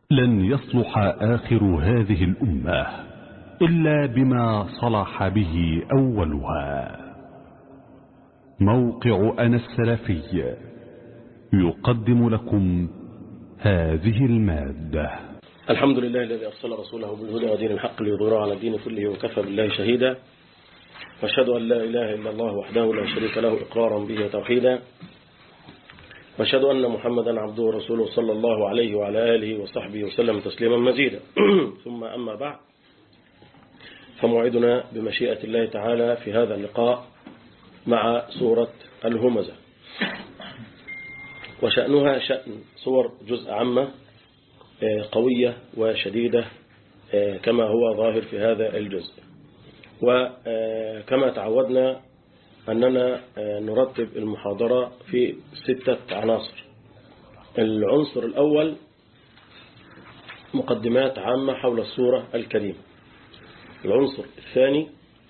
لن يصلح آخر هذه الأمة إلا بما صلح به أولها موقع أنا السلفي يقدم لكم هذه المادة الحمد لله الذي أرسل رسوله بالهدى ودين الحق ليظهره على الدين كله وكفى بالله شهيدا واشهد أن لا إله إلا الله وحده لا شريك له إقرارا به توحيدا واشهد أن محمدا عبده ورسوله صلى الله عليه وعلى آله وصحبه وسلم تسليما مزيدا ثم أما بعد فموعدنا بمشيئة الله تعالى في هذا اللقاء مع سورة الهمزة وشأنها شأن صور جزء عامة قوية وشديدة كما هو ظاهر في هذا الجزء وكما تعودنا أننا نرتب المحاضرة في ستة عناصر العنصر الأول مقدمات عامة حول السورة الكريمة العنصر الثاني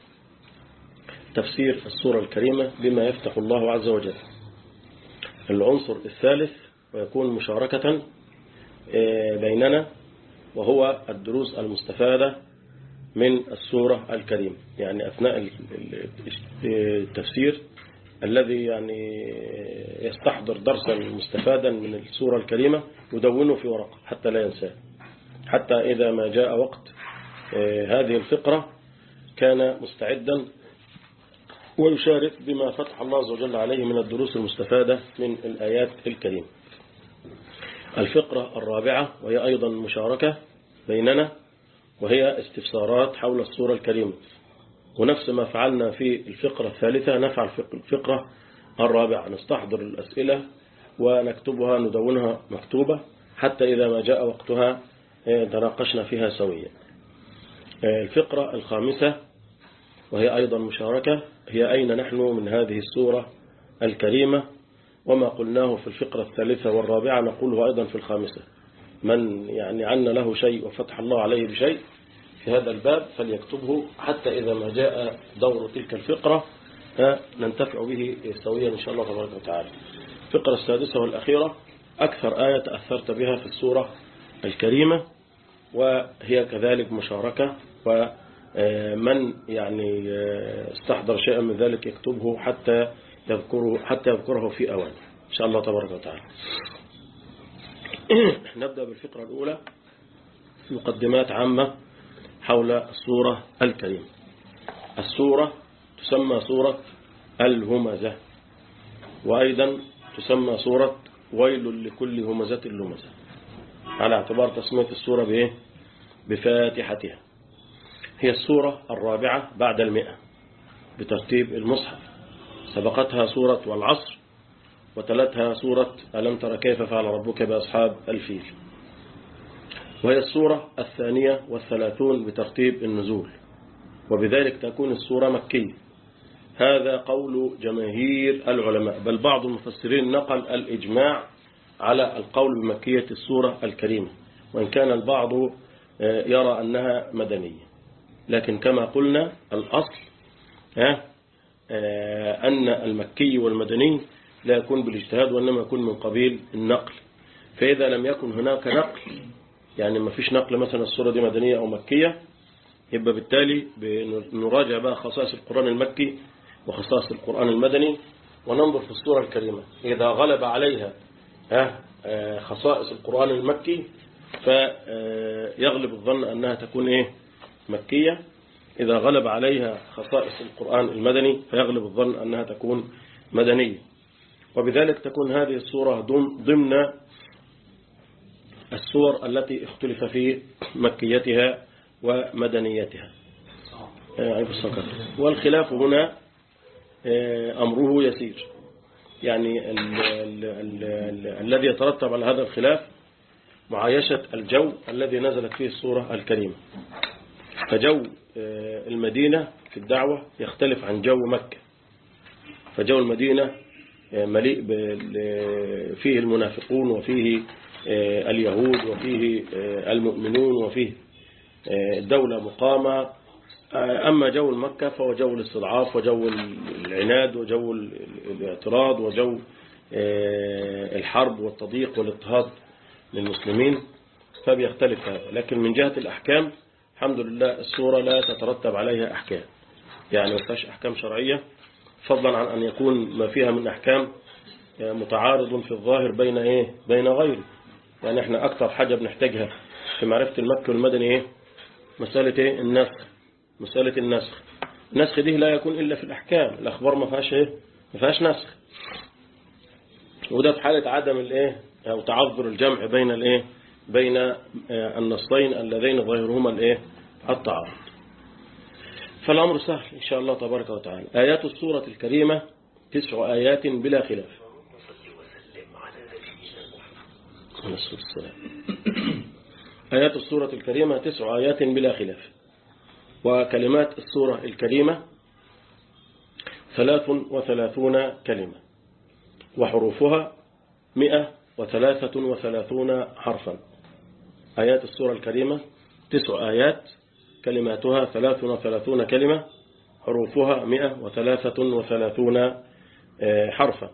تفسير السورة الكريمة بما يفتح الله عز وجل العنصر الثالث ويكون مشاركة بيننا وهو الدروس المستفادة من السورة الكريمة يعني أثناء التفسير الذي يعني يستحضر درسا مستفادا من السورة الكريمة يدونه في ورقة حتى لا ينساه حتى إذا ما جاء وقت هذه الفقرة كان مستعدا ويشارك بما فتح الله عز وجل عليه من الدروس المستفادة من الآيات الكريمة الفقرة الرابعة وهي أيضا مشاركة بيننا وهي استفسارات حول السورة الكريمة ونفس ما فعلنا في الفقرة الثالثة نفعل في الفقرة الرابعة نستحضر الأسئلة ونكتبها ندونها مكتوبة حتى إذا ما جاء وقتها تناقشنا فيها سويا الفقرة الخامسة وهي أيضا مشاركة هي أين نحن من هذه السورة الكريمة وما قلناه في الفقرة الثالثة والرابعة نقوله أيضا في الخامسة من يعني عنا له شيء وفتح الله عليه بشيء في هذا الباب فليكتبه حتى إذا ما جاء دور تلك الفقرة ننتفع به سويا إن شاء الله تبارك وتعالى الفقرة السادسة والأخيرة أكثر آية تأثرت بها في السورة الكريمة وهي كذلك مشاركة ومن يعني استحضر شيئا من ذلك يكتبه حتى يذكره حتى يذكره في أوان إن شاء الله تبارك وتعالى نبدأ بالفقرة الأولى مقدمات عامة حول السورة الكريمة السورة تسمى سورة الهمزة وأيضا تسمى سورة ويل لكل همزة لمزة على اعتبار تسمية السورة بإيه؟ بفاتحتها هي السورة الرابعة بعد المئة بترتيب المصحف سبقتها سورة والعصر وتلتها سورة ألم تر كيف فعل ربك بأصحاب الفيل وهي السورة الثانية والثلاثون بترتيب النزول وبذلك تكون السورة مكية هذا قول جماهير العلماء بل بعض المفسرين نقل الإجماع على القول بمكية السورة الكريمة وإن كان البعض يرى أنها مدنية لكن كما قلنا الأصل أن المكي والمدني لا يكون بالاجتهاد وإنما يكون من قبيل النقل فإذا لم يكن هناك نقل يعني ما فيش نقل مثلا السورة دي مدنية أو مكية يبقى بالتالي نراجع بقى خصائص القرآن المكي وخصائص القرآن المدني وننظر في السورة الكريمة إذا غلب عليها خصائص القرآن المكي فيغلب الظن أنها تكون إيه مكية إذا غلب عليها خصائص القرآن المدني فيغلب الظن أنها تكون مدنية وبذلك تكون هذه السورة ضمن السور التي اختلف في مكيتها ومدنيتها والخلاف هنا أمره يسير يعني ال ال ال ال الذي يترتب على هذا الخلاف معايشة الجو الذي نزلت فيه السورة الكريمة فجو المدينة في الدعوة يختلف عن جو مكة فجو المدينة مليء فيه المنافقون وفيه اليهود وفيه المؤمنون وفيه دولة مقامة أما جو المكة فهو جو الاستضعاف وجو العناد وجو الاعتراض وجو الحرب والتضييق والاضطهاد للمسلمين فبيختلف هذا لكن من جهة الأحكام الحمد لله السورة لا تترتب عليها أحكام يعني ما فيهاش أحكام شرعية فضلا عن أن يكون ما فيها من أحكام متعارض في الظاهر بين إيه بين غيره يعني احنا أكثر حاجة بنحتاجها في معرفة المكي والمدني إيه مسألة إيه النسخ مسألة النسخ النسخ دي لا يكون إلا في الأحكام الأخبار ما فيهاش إيه ما فيهاش نسخ وده في حالة عدم الإيه أو تعذر الجمع بين الإيه بين النصين اللذين ظاهرهما الإيه التعارض فالأمر سهل إن شاء الله تبارك وتعالى آيات السورة الكريمة تسع آيات بلا خلاف آيات السورة الكريمة تسع آيات بلا خلاف وكلمات السورة الكريمة ثلاث وثلاثون كلمة وحروفها مئة وثلاثة وثلاثون حرفا آيات السورة الكريمة تسع آيات كلماتها ثلاث وثلاثون كلمة حروفها مئة وثلاثة وثلاثون حرفا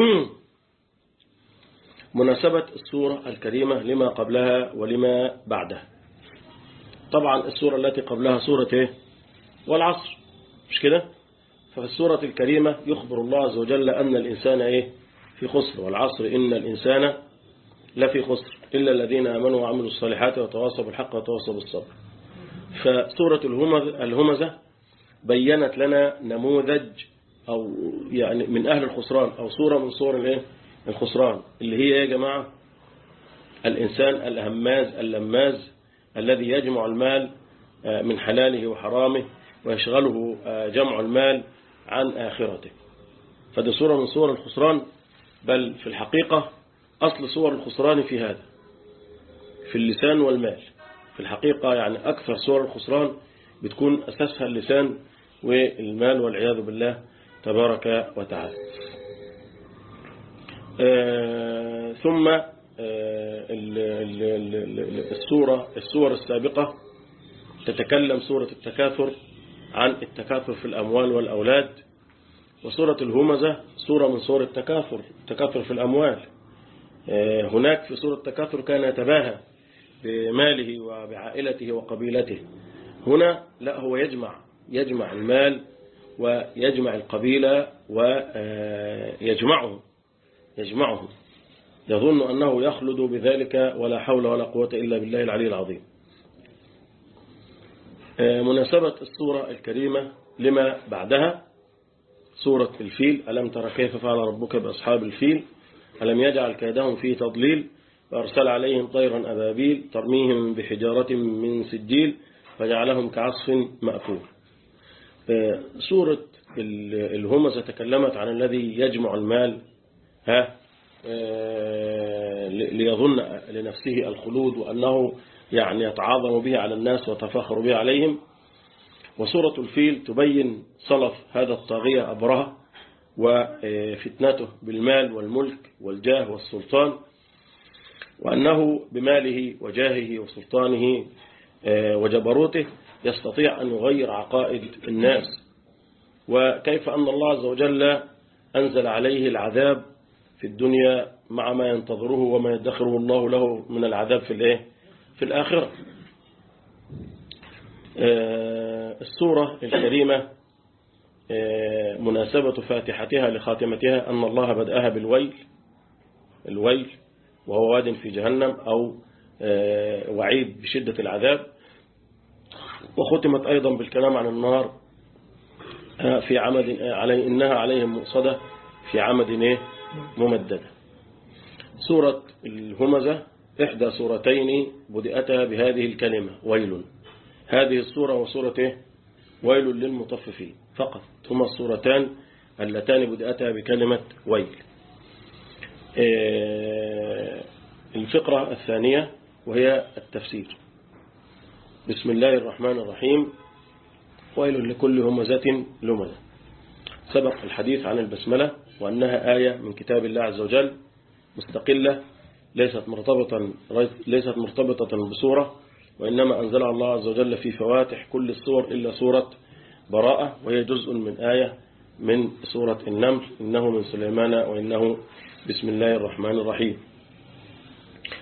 مناسبة السورة الكريمة لما قبلها ولما بعدها طبعا السورة التي قبلها سورة ايه والعصر مش كده ففي السورة الكريمة يخبر الله عز وجل أن الإنسان ايه في خسر والعصر إن الإنسان لفي خسر إلا الذين آمنوا وعملوا الصالحات وتواصوا بالحق وتواصوا بالصبر فسورة الهمزة بينت لنا نموذج أو يعني من أهل الخسران أو صورة من صور الايه الخسران اللي هي يا جماعة الإنسان الهماز اللماز الذي يجمع المال من حلاله وحرامه ويشغله جمع المال عن آخرته فدي صورة من صور الخسران بل في الحقيقة أصل صور الخسران في هذا في اللسان والمال في الحقيقة يعني أكثر صور الخسران بتكون أساسها اللسان والمال والعياذ بالله تبارك وتعالى آه ثم آه السورة السور السابقة تتكلم سورة التكاثر عن التكاثر في الأموال والأولاد وسورة الهمزة سورة من سور التكاثر التكاثر في الأموال آه هناك في سورة التكاثر كان يتباهى بماله وبعائلته وقبيلته هنا لا هو يجمع يجمع المال ويجمع القبيلة ويجمعه يجمعه يظن أنه يخلد بذلك ولا حول ولا قوة إلا بالله العلي العظيم مناسبة السورة الكريمة لما بعدها سورة الفيل ألم تر كيف فعل ربك بأصحاب الفيل ألم يجعل كيدهم في تضليل وأرسل عليهم طيرا أبابيل ترميهم بحجارة من سجيل فجعلهم كعصف مأكول سورة الهمزة تكلمت عن الذي يجمع المال ها ليظن لنفسه الخلود وأنه يعني يتعاظم به على الناس وتفخر به عليهم وسورة الفيل تبين صلف هذا الطاغية أبرهة وفتنته بالمال والملك والجاه والسلطان وأنه بماله وجاهه وسلطانه وجبروته يستطيع أن يغير عقائد الناس وكيف أن الله عز وجل أنزل عليه العذاب في الدنيا مع ما ينتظره وما يدخره الله له من العذاب في الايه في الآخرة السورة الكريمة مناسبة فاتحتها لخاتمتها أن الله بدأها بالويل الويل وهو واد في جهنم أو وعيد بشدة العذاب وختمت أيضا بالكلام عن النار في عمد علي إنها عليهم مؤصدة في عمد ممددة سورة الهمزة إحدى سورتين بدأتها بهذه الكلمة ويل هذه السورة وسورة إيه؟ ويل للمطففين فقط هما السورتان اللتان بدأتها بكلمة ويل الفقرة الثانية وهي التفسير بسم الله الرحمن الرحيم ويل لكل همزة لمزة سبق الحديث عن البسملة وأنها آية من كتاب الله عز وجل مستقلة ليست مرتبطة ليست مرتبطة بسورة وإنما أنزلها الله عز وجل في فواتح كل السور إلا سورة براءة وهي جزء من آية من سورة النمل إنه من سليمان وإنه بسم الله الرحمن الرحيم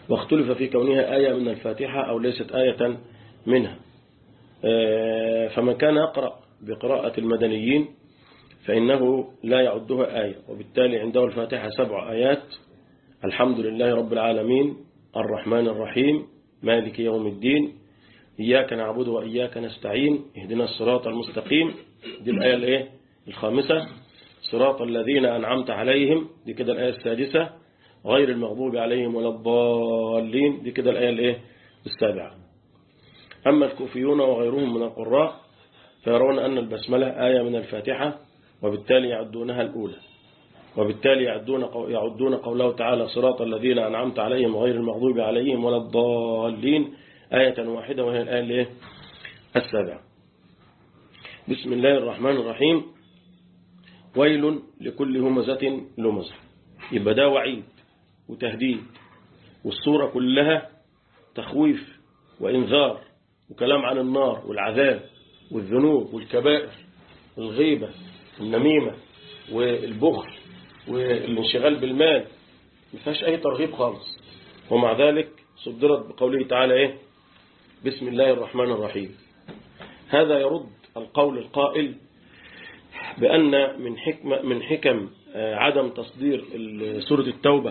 واختلف في كونها آية من الفاتحة أو ليست آية منها فمن كان يقرأ بقراءة المدنيين فإنه لا يعدها آية وبالتالي عنده الفاتحة سبع آيات الحمد لله رب العالمين الرحمن الرحيم مالك يوم الدين إياك نعبد وإياك نستعين اهدنا الصراط المستقيم دي الآية الايه الخامسة صراط الذين أنعمت عليهم دي كده الآية السادسة غير المغضوب عليهم ولا الضالين دي كده الآية الايه السابعة أما الكوفيون وغيرهم من القراء فيرون أن البسملة آية من الفاتحة وبالتالي يعدونها الأولى وبالتالي يعدون يعدون قوله تعالى صراط الذين أنعمت عليهم غير المغضوب عليهم ولا الضالين آية واحدة وهي الآية السابعة بسم الله الرحمن الرحيم ويل لكل همزة لمزة يبقى ده وعيد وتهديد والصورة كلها تخويف وإنذار وكلام عن النار والعذاب والذنوب والكبائر والغيبة والنميمة والبخل والانشغال بالمال ما فيهاش أي ترغيب خالص ومع ذلك صدرت بقوله تعالى إيه بسم الله الرحمن الرحيم هذا يرد القول القائل بأن من حكمة من حكم عدم تصدير سورة التوبة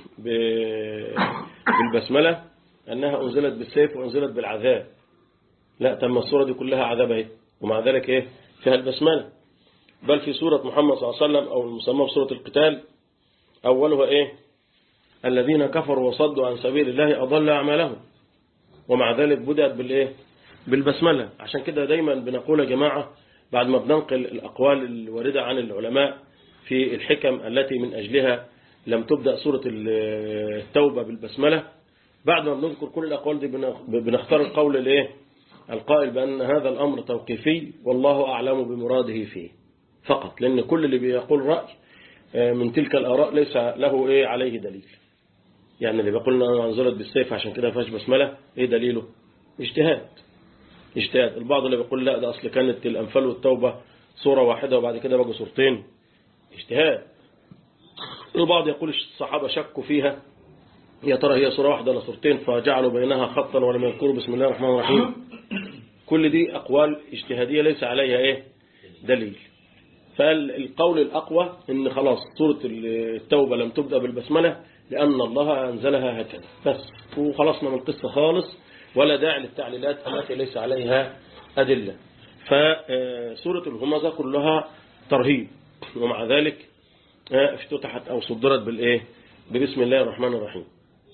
بالبسملة أنها أنزلت بالسيف وأنزلت بالعذاب لا تم السورة دي كلها عذاب اهي ومع ذلك إيه فيها البسملة بل في سورة محمد صلى الله عليه وسلم أو المسمى بسورة القتال أولها إيه الذين كفروا وصدوا عن سبيل الله أضل أعمالهم ومع ذلك بدأت بالإيه بالبسملة عشان كده دايما بنقول يا جماعة بعد ما بننقل الأقوال الواردة عن العلماء في الحكم التي من أجلها لم تبدأ سورة التوبة بالبسملة بعد ما بنذكر كل الأقوال دي بنختار القول الايه القائل بأن هذا الأمر توقيفي والله أعلم بمراده فيه فقط لأن كل اللي بيقول رأي من تلك الآراء ليس له إيه عليه دليل يعني اللي بيقول أنها أنزلت بالسيف عشان كده فاش بسملة إيه دليله اجتهاد اجتهاد البعض اللي بيقول لا ده أصل كانت الأنفال والتوبة صورة واحدة وبعد كده بقوا صورتين اجتهاد البعض يقول الصحابة شكوا فيها يا ترى هي صورة واحدة ولا صورتين فجعلوا بينها خطا ولم يذكروا بسم الله الرحمن الرحيم كل دي أقوال اجتهادية ليس عليها إيه دليل فالقول الأقوى إن خلاص سورة التوبة لم تبدأ بالبسملة لأن الله أنزلها هكذا بس وخلصنا من القصة خالص ولا داعي للتعليلات التي ليس عليها أدلة فسورة الهمزة كلها ترهيب ومع ذلك افتتحت أو صدرت بالإيه ببسم الله الرحمن الرحيم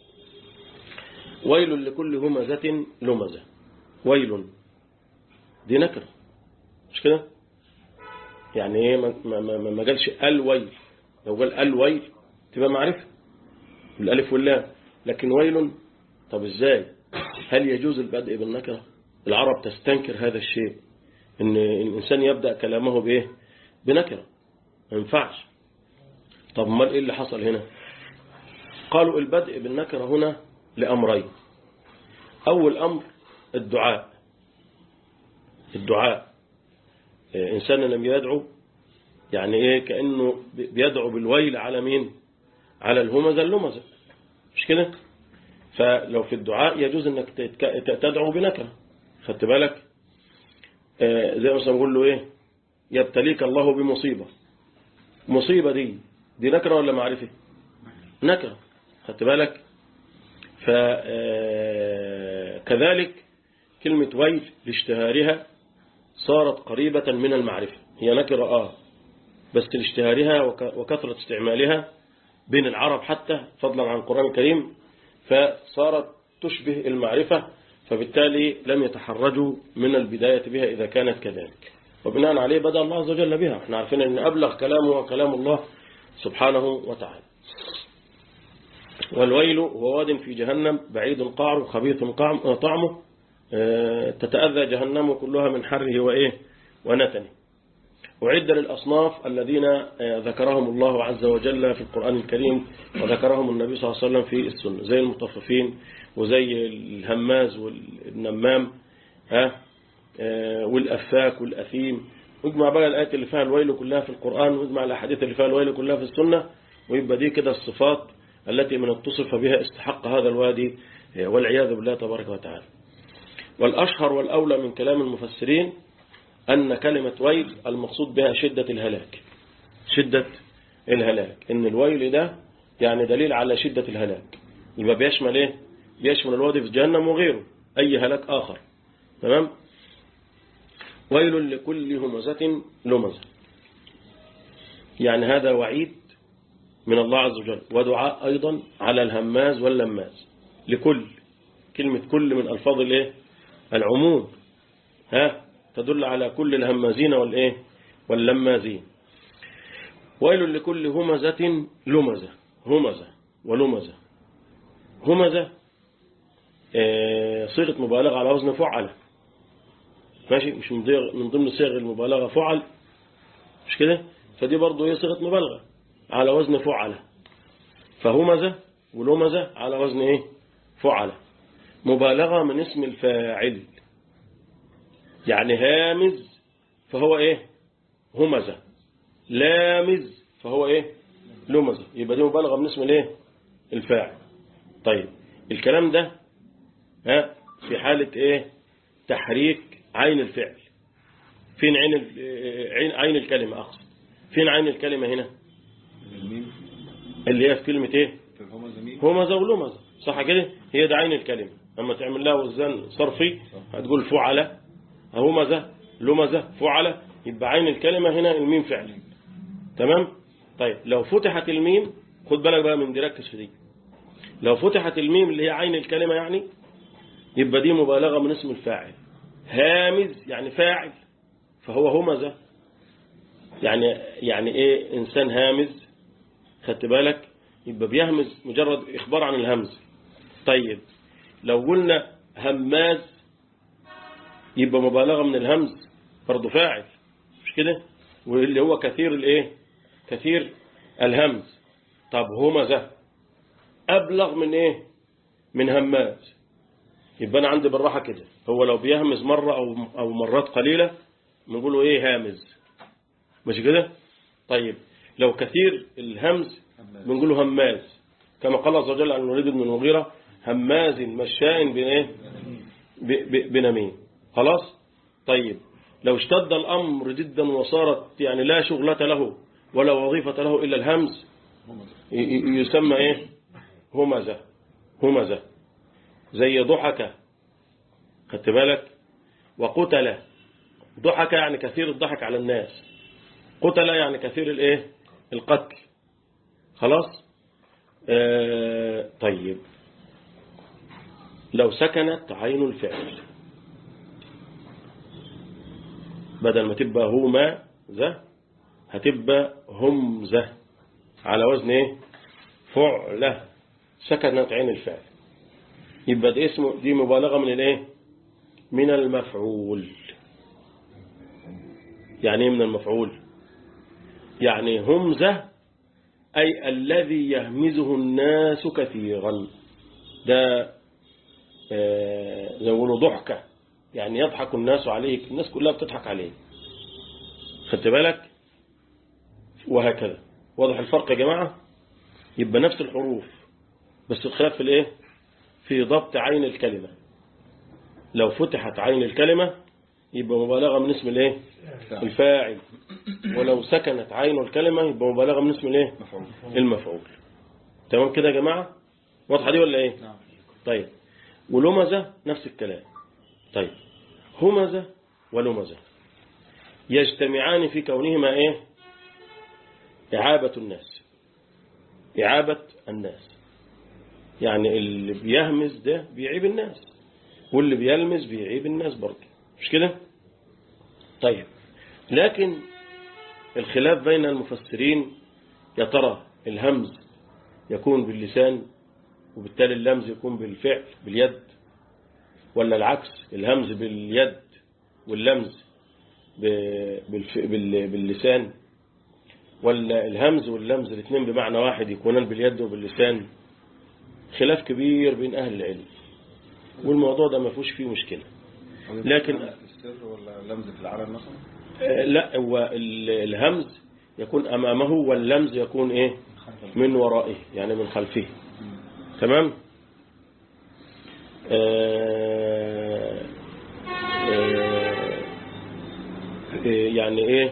ويل لكل همزة لمزة ويل دي نكرة مش كده يعني ايه ما, ما, ما, ما قالش الويل لو قال الويل تبقى معرفة بالالف واللام لكن ويل طب ازاي هل يجوز البدء بالنكرة العرب تستنكر هذا الشيء ان الانسان يبدأ كلامه بايه بنكرة ما ينفعش طب ما ايه اللي حصل هنا قالوا البدء بالنكرة هنا لأمرين أول أمر الدعاء الدعاء إنسان لم يدعو يعني إيه كأنه بيدعو بالويل على مين على الهمزة اللمزة مش كده فلو في الدعاء يجوز أنك تدعو بنكرة خدت بالك زي مثلا نقول له إيه يبتليك الله بمصيبة مصيبة دي دي نكرة ولا معرفة نكرة خدت بالك فكذلك كلمة ويل لاشتهارها صارت قريبة من المعرفة هي نكرة آه بس لاشتهارها وكثرة استعمالها بين العرب حتى فضلا عن القرآن الكريم فصارت تشبه المعرفة فبالتالي لم يتحرجوا من البداية بها إذا كانت كذلك وبناء عليه بدأ الله عز وجل بها احنا عارفين أن أبلغ كلامه وكلام الله سبحانه وتعالى والويل هو واد في جهنم بعيد قعر خبيث طعمه تتأذى جهنم كلها من حره وإيه ونتنه وعد للأصناف الذين ذكرهم الله عز وجل في القرآن الكريم وذكرهم النبي صلى الله عليه وسلم في السنة زي المطففين وزي الهماز والنمام ها والأفاك والأثيم واجمع بقى الآيات اللي فيها الويل كلها في القرآن واجمع الأحاديث اللي فيها الويل كلها في السنة ويبقى دي كده الصفات التي من اتصف بها استحق هذا الوادي والعياذ بالله تبارك وتعالى والأشهر والأولى من كلام المفسرين أن كلمة ويل المقصود بها شدة الهلاك شدة الهلاك إن الويل ده يعني دليل على شدة الهلاك يبقى بيشمل إيه بيشمل الوادي في جهنم وغيره أي هلاك آخر تمام ويل لكل همزة لمزة يعني هذا وعيد من الله عز وجل ودعاء أيضا على الهماز واللماز لكل كلمة كل من ألفاظ الايه العموم ها تدل على كل الهمازين والايه واللمازين ويل لكل همزة لمزة همزة ولمزة همزة آه، صيغة مبالغة على وزن فعل ماشي مش من ضيغ- من ضمن صيغ المبالغة فعل مش كده فدي برضه هي صيغة مبالغة على وزن فعل فهمزة ولمزة على وزن ايه فعل مبالغة من اسم الفاعل يعني هامز فهو ايه همزة لامز فهو ايه لمزة يبقى دي مبالغة من اسم الايه الفاعل طيب الكلام ده ها في حالة ايه تحريك عين الفعل فين عين ال- عين عين الكلمة اقصد فين عين الكلمة هنا الميم اللي هي في كلمة ايه في الهمزة ميم همزة ولمزة صح كده هي ده عين الكلمة اما تعمل لها وزن صرفي هتقول فعل همزة لمزة فعل يبقى عين الكلمة هنا الميم فعل تمام طيب لو فتحت الميم خد بالك بقى من دي ركز في دي لو فتحت الميم اللي هي عين الكلمة يعني يبقى دي مبالغة من اسم الفاعل هامز يعني فاعل فهو همزة يعني يعني ايه انسان هامز خدت بالك يبقى بيهمز مجرد اخبار عن الهمز طيب لو قلنا هماز يبقى مبالغة من الهمز برضه فاعل مش كده واللي هو كثير الايه كثير الهمز طب همزة أبلغ من إيه من هماز يبقى أنا عندي بالراحة كده هو لو بيهمز مرة أو أو مرات قليلة بنقوله إيه هامز مش كده طيب لو كثير الهمز بنقوله هماز كما قال الله عز وجل عن الوليد بن المغيرة هماز مشاء بإيه ب- ب- بنميم خلاص طيب لو اشتد الأمر جدا وصارت يعني لا شغلة له ولا وظيفة له إلا الهمز ي- ي- يسمى إيه همزة همزة زي ضحكة خدت بالك وقتل ضحك يعني كثير الضحك على الناس قتل يعني كثير الايه القتل خلاص آه طيب لو سكنت عين الفعل بدل ما تبقى همزة هتبقى همزة على وزن ايه فعلة سكنت عين الفعل يبقى ده اسمه دي مبالغة من الايه من المفعول يعني ايه من المفعول يعني همزة أي الذي يهمزه الناس كثيرا ده آه، زي ما يقولوا ضحكة يعني يضحك الناس عليك الناس كلها بتضحك عليه خدت بالك وهكذا واضح الفرق يا جماعة يبقى نفس الحروف بس الخلاف في الايه في ضبط عين الكلمة لو فتحت عين الكلمة يبقى مبالغة من اسم الايه الفاعل ولو سكنت عين الكلمة يبقى مبالغة من اسم الايه مفعول المفعول تمام كده يا جماعة واضحة دي ولا ايه نعم طيب ولمزة نفس الكلام طيب همزة ولمزة يجتمعان في كونهما ايه إعابة الناس إعابة الناس يعني اللي بيهمز ده بيعيب الناس واللي بيلمز بيعيب الناس برضه مش كده طيب لكن الخلاف بين المفسرين يا ترى الهمز يكون باللسان وبالتالي اللمز يكون بالفعل باليد ولا العكس الهمز باليد واللمز ب- بالف- بال- باللسان ولا الهمز واللمز الاثنين بمعنى واحد يكونان باليد وباللسان خلاف كبير بين أهل العلم والموضوع ده ما فيهوش فيه مشكلة لكن- في السر ولا لمز في العلن مثلا آه، لا هو ال- الهمز يكون أمامه واللمز يكون إيه من ورائه يعني من خلفه تمام آه آه يعني ايه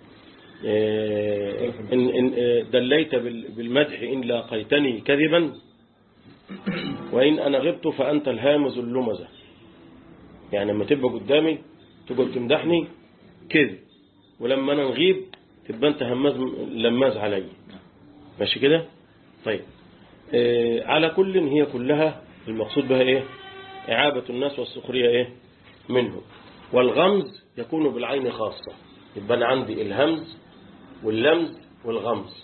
آه إن إن دليت بالمدح إن لاقيتني كذبا وإن أنا غبت فأنت الهامز اللمزة يعني لما تبقى قدامي تقول تمدحني كذب ولما أنا نغيب تبقى أنت هماز لماز علي ماشي كده طيب آه على كل هي كلها المقصود بها إيه إعابة الناس والسخرية إيه منهم والغمز يكون بالعين خاصة يبقى أنا عندي الهمز واللمز والغمز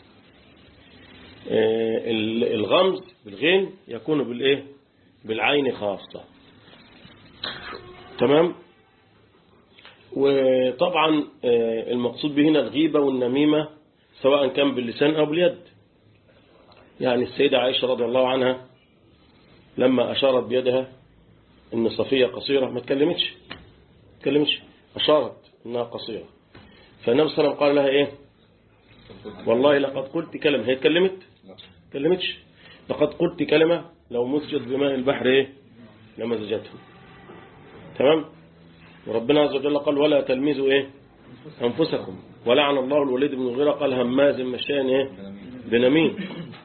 آه الغمز بالغين يكون بالإيه بالعين خاصة تمام وطبعا آه المقصود به هنا الغيبة والنميمة سواء كان باللسان أو باليد يعني السيدة عائشة رضي الله عنها لما أشارت بيدها إن صفية قصيرة ما تكلمتش تكلمتش أشارت إنها قصيرة فالنبي صلى الله عليه وسلم قال لها إيه والله لقد قلت كلمة هي تكلمت تكلمتش لقد قلت كلمة لو مسجد بماء البحر إيه لمزجته تمام وربنا عز وجل قال ولا تلمزوا إيه أنفسكم ولعن الله الوليد بن المغيرة قال هماز مشان إيه بنمين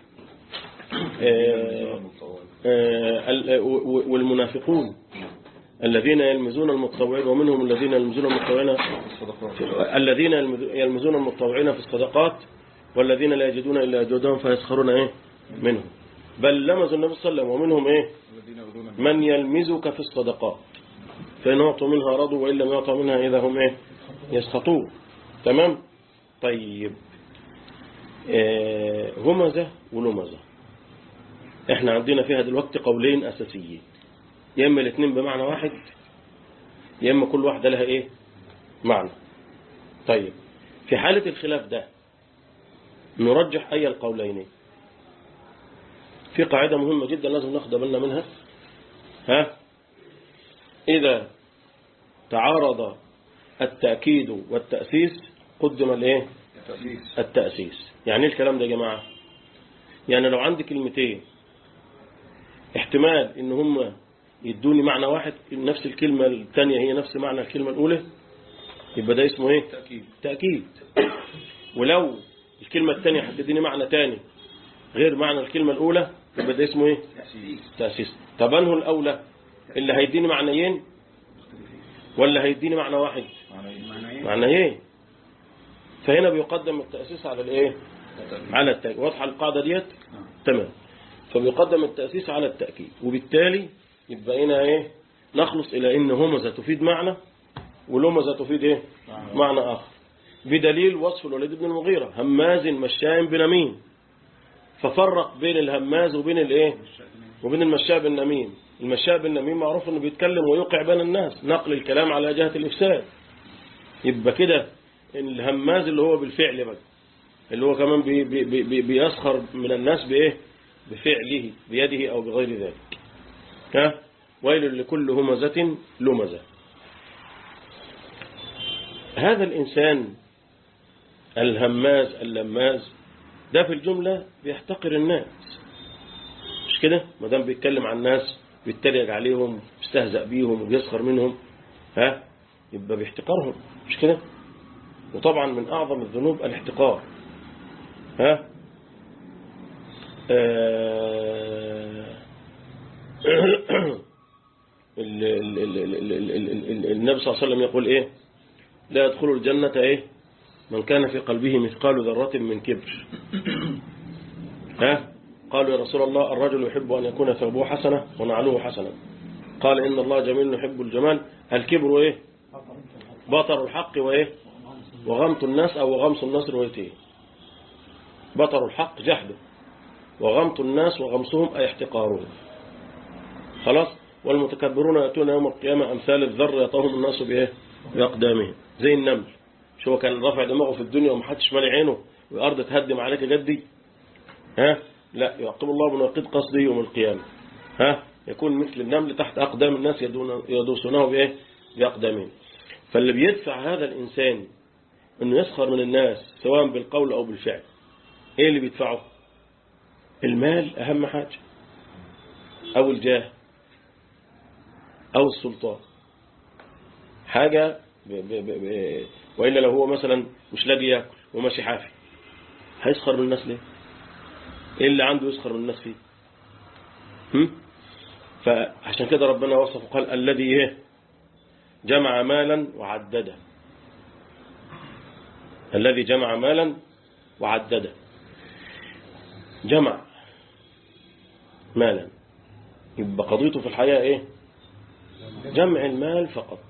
آه آه والمنافقون الذين يلمزون المتطوعين ومنهم الذين يلمزون المتطوعين الذين يلمزون المتطوعين في الصدقات والذين لا يجدون إلا جهدهم فيسخرون إيه منهم بل لمزوا النبي صلى الله عليه وسلم ومنهم إيه من يلمزك في الصدقات فإن أعطوا منها رضوا وإن لم يعطوا منها إذا هم إيه يسخطون تمام طيب آه همزة ولمزة احنا عندنا فيها دلوقتي قولين أساسيين يا إما الاثنين بمعنى واحد يا إما كل واحدة لها إيه معنى طيب في حالة الخلاف ده نرجح أي القولين في قاعدة مهمة جدا لازم ناخد بالنا منها ها إذا تعارض التأكيد والتأسيس قدم الايه التأسيس يعني ايه الكلام ده يا جماعة يعني لو عندي كلمتين احتمال ان هم يدوني معنى واحد نفس الكلمة الثانية هي نفس معنى الكلمة الأولى يبقى ده اسمه ايه تأكيد تأكيد ولو الكلمة الثانية هتديني معنى تاني غير معنى الكلمة الأولى يبقى ده اسمه ايه تأسيس طب انه الأولى اللي هيديني معنيين ولا هيديني معنى واحد معنيين فهنا بيقدم التأسيس على الايه على التأكيد واضحة القاعدة ديت تمام فبيقدم التأسيس على التأكيد وبالتالي يبقى هنا ايه نخلص الى ان همزة تفيد معنى ولمزة تفيد ايه معنى اخر بدليل وصف الوليد بن المغيرة هماز مشاء بنميم ففرق بين الهماز وبين الايه وبين المشاء بالنميم المشاء بالنميم معروف انه بيتكلم ويوقع بين الناس نقل الكلام على جهة الافساد يبقى كده الهماز اللي هو بالفعل بقى اللي هو كمان بي بي بي بيسخر من الناس بايه بفعله بيده او بغير ذلك ها ويل لكل همزة لمزة هذا الإنسان الهماز اللماز ده في الجملة بيحتقر الناس مش كده ما دام بيتكلم عن الناس بيتريق عليهم بيستهزأ بيهم وبيسخر منهم ها يبقى بيحتقرهم مش كده وطبعا من أعظم الذنوب الاحتقار ها آه النبي صلى الله عليه وسلم يقول ايه لا يدخل الجنة ايه من كان في قلبه مثقال ذرة من كبر ها قالوا يا رسول الله الرجل يحب أن يكون ثوبه حسنة ونعله حسنة قال إن الله جميل يحب الجمال الكبر ايه بطر الحق وايه وغمط الناس أو غمص الناس روايته بطر الحق جحده وغمط الناس وغمصهم أي احتقارهم خلاص والمتكبرون يأتون يوم القيامة أمثال الذر يطهم الناس بإيه بأقدامهم زي النمل شو هو كان رافع دماغه في الدنيا ومحدش مالي عينه والأرض تهدم عليك جدي ها لا يعقب الله من وقيد قصده يوم القيامة ها يكون مثل النمل تحت أقدام الناس يدوسونه بإيه بأقدامهم فاللي بيدفع هذا الإنسان أنه يسخر من الناس سواء بالقول أو بالفعل إيه اللي بيدفعه المال أهم حاجة أو الجاه أو السلطان حاجة ب ب ب ب وإلا لو هو مثلا مش لاقي ياكل وماشي حافي هيسخر من الناس ليه ايه اللي عنده يسخر من الناس فيه هم؟ فعشان كده ربنا وصفه قال الذي ايه جمع مالا وعدده الذي جمع مالا وعدده جمع مالا يبقى قضيته في الحياة ايه جمع المال فقط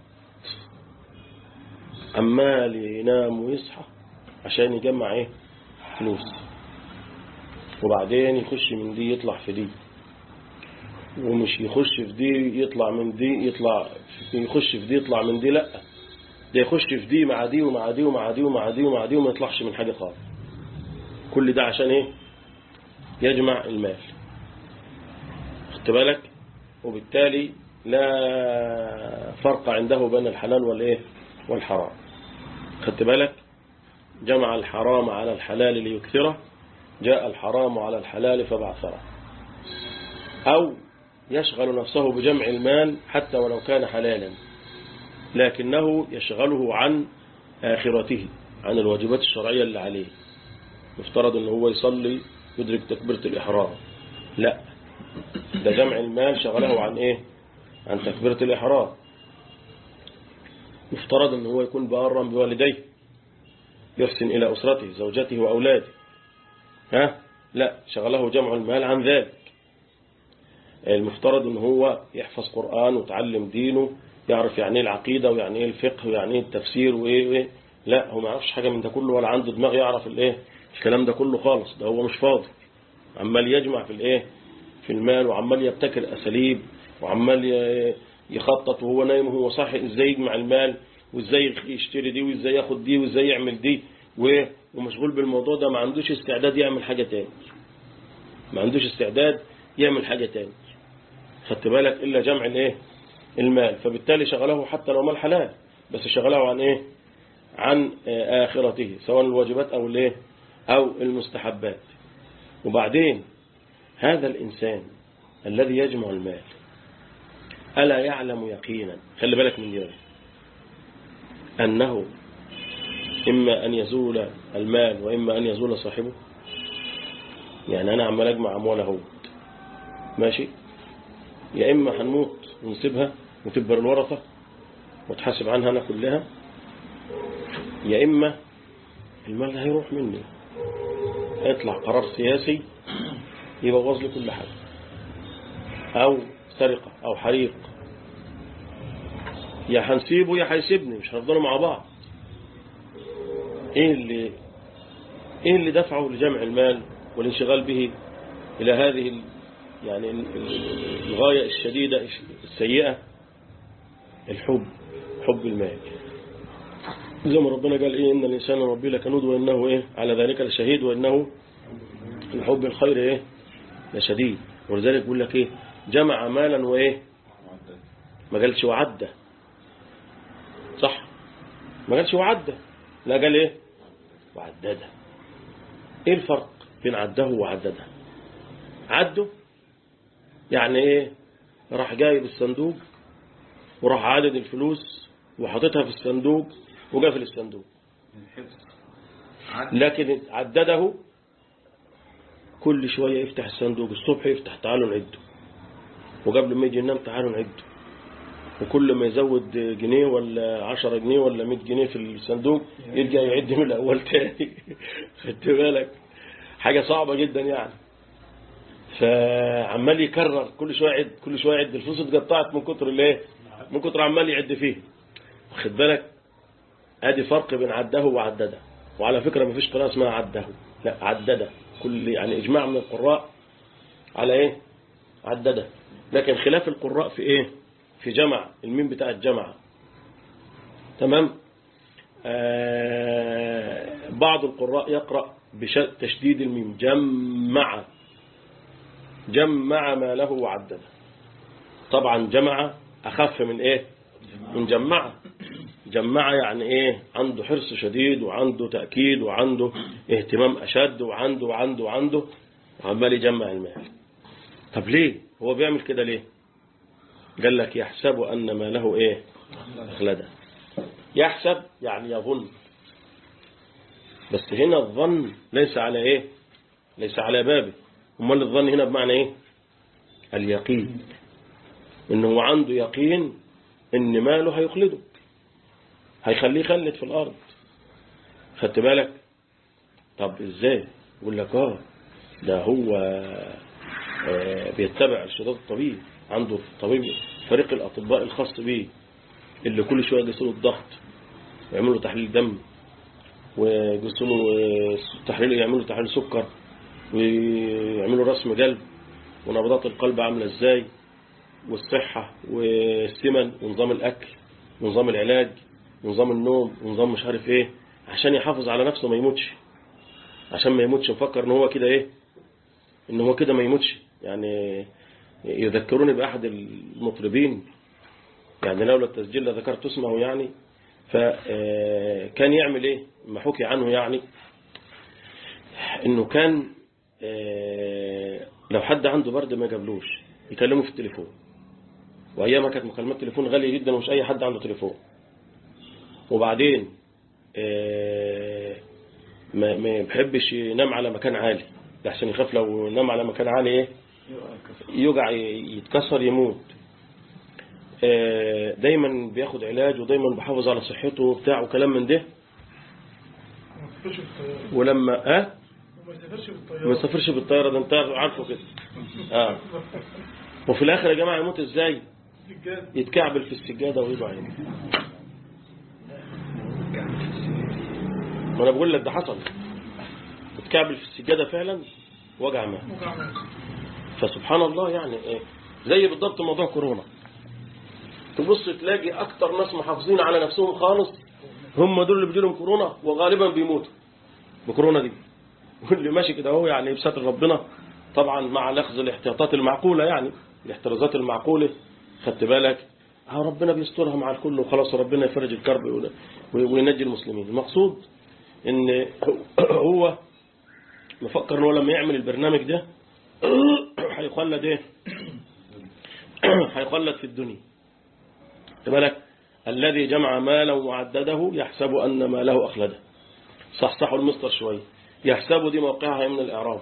عمال ينام ويصحى عشان يجمع ايه فلوس وبعدين يخش من دي يطلع في دي ومش يخش في دي يطلع من دي يطلع يخش في دي يطلع من دي لا ده يخش في دي مع دي ومع دي ومع دي ومع دي ومع دي وما يطلعش من حاجة خالص كل ده عشان ايه يجمع المال خدت بالك وبالتالي لا فرق عنده بين الحلال والايه والحرام خدت بالك جمع الحرام على الحلال ليكثره جاء الحرام على الحلال فبعثره أو يشغل نفسه بجمع المال حتى ولو كان حلالا لكنه يشغله عن آخرته عن الواجبات الشرعية اللي عليه يفترض أنه هو يصلي يدرك تكبيرة الإحرام لا ده جمع المال شغله عن إيه عن تكبيرة الإحرام يفترض أنه هو يكون بارا بوالديه يحسن إلى أسرته زوجته وأولاده ها لا شغله جمع المال عن ذلك المفترض ان هو يحفظ قرآن وتعلم دينه يعرف يعني ايه العقيدة ويعني ايه الفقه ويعني ايه التفسير وايه وايه لا هو ما يعرفش حاجة من ده كله ولا عنده دماغ يعرف الايه الكلام ده كله خالص ده هو مش فاضي عمال يجمع في الايه في المال وعمال يبتكر اساليب وعمال يخطط وهو نايم وهو صاحي ازاي يجمع المال وازاي يشتري دي وازاي ياخد دي وازاي يعمل دي ومشغول بالموضوع ده ما عندوش استعداد يعمل حاجة تاني ما عندوش استعداد يعمل حاجة تاني خدت بالك إلا جمع الايه المال فبالتالي شغله حتى لو مال حلال بس شغله عن ايه عن آخرته سواء الواجبات أو الايه أو المستحبات وبعدين هذا الإنسان الذي يجمع المال ألا يعلم يقينا خلي بالك من دي أنه إما أن يزول المال وإما أن يزول صاحبه يعني أنا عمال أجمع أموال أهو ماشي يا إما هنموت ونسيبها وتبر الورثة وتحاسب عنها أنا كلها يا إما المال ده هيروح مني هيطلع قرار سياسي يبوظ لي كل حاجة أو سرقة أو حريق يا هنسيبه يا هيسيبني مش هنفضلوا مع بعض ايه اللي ايه اللي دفعه لجمع المال والانشغال به الى هذه ال يعني الغاية الشديدة السيئة الحب حب المال زي ما ربنا قال ايه ان الانسان ربي لكنود وانه ايه على ذلك لشهيد وانه الحب الخير ايه لشديد ولذلك بيقول لك ايه جمع مالا وايه ما قالش وعده صح ما قالش وعده لا قال ايه وعدده ايه الفرق بين عده وعدده عده يعني ايه راح جايب الصندوق وراح عدد الفلوس وحطتها في الصندوق وقفل الصندوق لكن عدده كل شوية يفتح الصندوق الصبح يفتح تعالوا نعده وقبل ما يجي ينام تعالوا نعده وكل ما يزود جنيه ولا عشرة جنيه ولا مئة جنيه في الصندوق يرجع يعد من الأول تاني خدت بالك حاجة صعبة جدا يعني فعمال يكرر كل شوية يعد كل شوية يعد الفلوس اتقطعت من كتر الايه من كتر عمال يعد فيه واخد بالك ادي فرق بين عده وعدده وعلى فكرة ما فيش قراءة اسمها عده لا عدده كل يعني اجماع من القراء على ايه عدده لكن خلاف القراء في ايه في جمع الميم بتاع الجمع تمام آه بعض القراء يقرأ بتشديد الميم جمع جمع ما له وعدده طبعا جمع أخف من إيه من جمع جمع يعني إيه عنده حرص شديد وعنده تأكيد وعنده اهتمام أشد وعنده وعنده وعنده وعمال يجمع المال طب ليه هو بيعمل كده ليه قال لك يحسب أن ما له إيه أخلده يحسب يعني يظن بس هنا الظن ليس على إيه ليس على بابه امال الظن هنا بمعنى إيه اليقين إنه عنده يقين إن ماله هيخلده هيخليه يخلد في الأرض خدت بالك طب إزاي يقول لك آه ده هو آه بيتبع ارشادات الطبيب عنده طبيب فريق الأطباء الخاص به اللي كل شوية يقيسوا له الضغط ويعملوا له تحليل دم ويقيسوا له تحليل يعملوا تحليل سكر ويعملوا رسم قلب ونبضات القلب عاملة ازاي والصحة والسمن ونظام الأكل ونظام العلاج ونظام النوم ونظام مش عارف ايه عشان يحافظ على نفسه ما يموتش عشان ما يموتش مفكر ان هو كده ايه ان هو كده ما يموتش يعني يذكروني بأحد المطربين يعني لولا التسجيل لذكرت اسمه يعني فكان يعمل ايه ما حكي عنه يعني انه كان لو حد عنده برد ما جابلوش يكلمه في التليفون وايامها كانت مكالمات تليفون غالية جدا ومش اي حد عنده تليفون وبعدين ما ما بيحبش ينام على مكان عالي لحسن يخاف لو نام على مكان عالي ايه يوجع يتكسر يموت دايما بياخد علاج ودايما بيحافظ على صحته وبتاع وكلام من ده ولما ها ما يسافرش بالطياره ده انت عارفه كده اه وفي الاخر يا جماعه يموت ازاي يتكعبل في السجاده ويضع يموت ما انا بقول لك ده حصل اتكعبل في السجاده فعلا وجع مات فسبحان الله يعني ايه زي بالضبط موضوع كورونا تبص تلاقي اكتر ناس محافظين على نفسهم خالص هم دول اللي بيجيلهم كورونا وغالبا بيموتوا بكورونا دي واللي ماشي كده هو يعني بستر ربنا طبعا مع الاخذ الاحتياطات المعقوله يعني الاحترازات المعقوله خدت بالك ها ربنا بيسترها مع الكل وخلاص ربنا يفرج الكرب وينجي المسلمين المقصود ان هو مفكر ان هو لما يعمل البرنامج ده هيخلد ايه هيخلد في الدنيا بالك الذي جمع مالا وعدده يحسب أن ماله أخلده صحصحوا المصدر شوية يحسب دي موقعها من الإعراب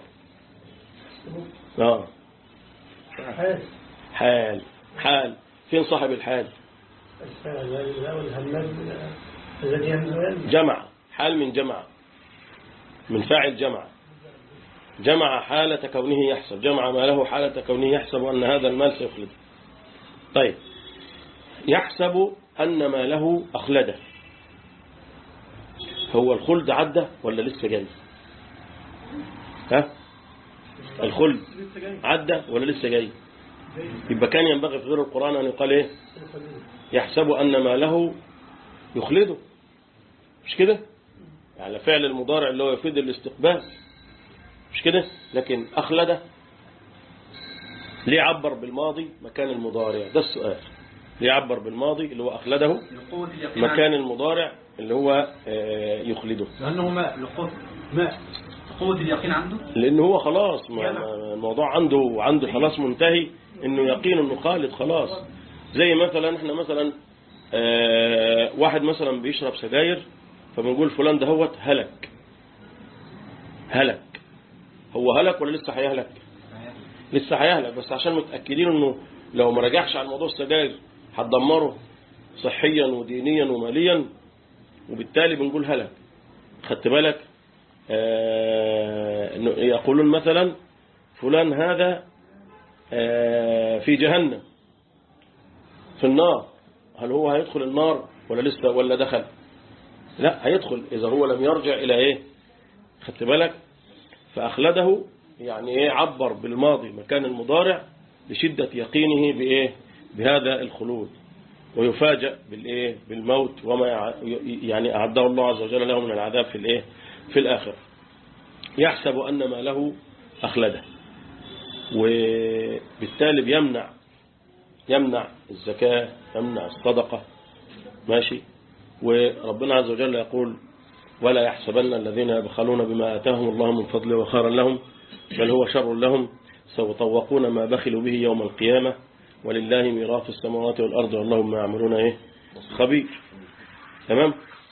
آه. حال حال فين صاحب الحال جمع حال من جمع من فاعل جمع جمع حالة كونه يحسب جمع ماله حالة كونه يحسب أن هذا المال سيخلده طيب يحسب أن ما له أخلده هو الخلد عدى ولا لسه جاي ها الخلد عدى ولا لسه جاي يبقى كان ينبغي في غير القرآن أن يقال إيه يحسب أن ما له يخلده مش كده يعني فعل المضارع اللي هو يفيد الاستقبال مش كده لكن أخلده ليه عبر بالماضي مكان المضارع ده السؤال ليه عبر بالماضي اللي هو أخلده مكان المضارع اللي هو يخلده لأنه ماء لقوة ماء قوة اليقين عنده لأنه هو خلاص ما ما- الموضوع عنده عنده خلاص منتهي إنه يقين إنه خالد خلاص زي مثلا إحنا مثلا آه، واحد مثلا بيشرب سجاير فبنقول فلان ده هوت هلك هلك هو هلك ولا لسه هيهلك لسه هيهلك بس عشان متأكدين إنه لو ما رجعش عن موضوع السجاير هتدمره صحيا ودينيا وماليا وبالتالي بنقول هلك خدت بالك آه، إنه يقولون مثلا فلان هذا آه، في جهنم في النار هل هو هيدخل النار ولا لسه ولا دخل لا هيدخل إذا هو لم يرجع إلى إيه خدت بالك فأخلده يعني إيه عبر بالماضي مكان المضارع لشدة يقينه بإيه بهذا الخلود ويفاجأ بالإيه بالموت وما يع- يعني أعده الله عز وجل له من العذاب في الإيه في الآخر يحسب أن ما له أخلده وبالتالي بيمنع يمنع الزكاة يمنع الصدقة ماشي وربنا عز وجل يقول ولا يحسبن الذين يبخلون بما آتاهم الله من فضله وخيرا لهم بل هو شر لهم سيطوقون ما بخلوا به يوم القيامة ولله ميراث السماوات والأرض والله ما يعملون إيه خبير تمام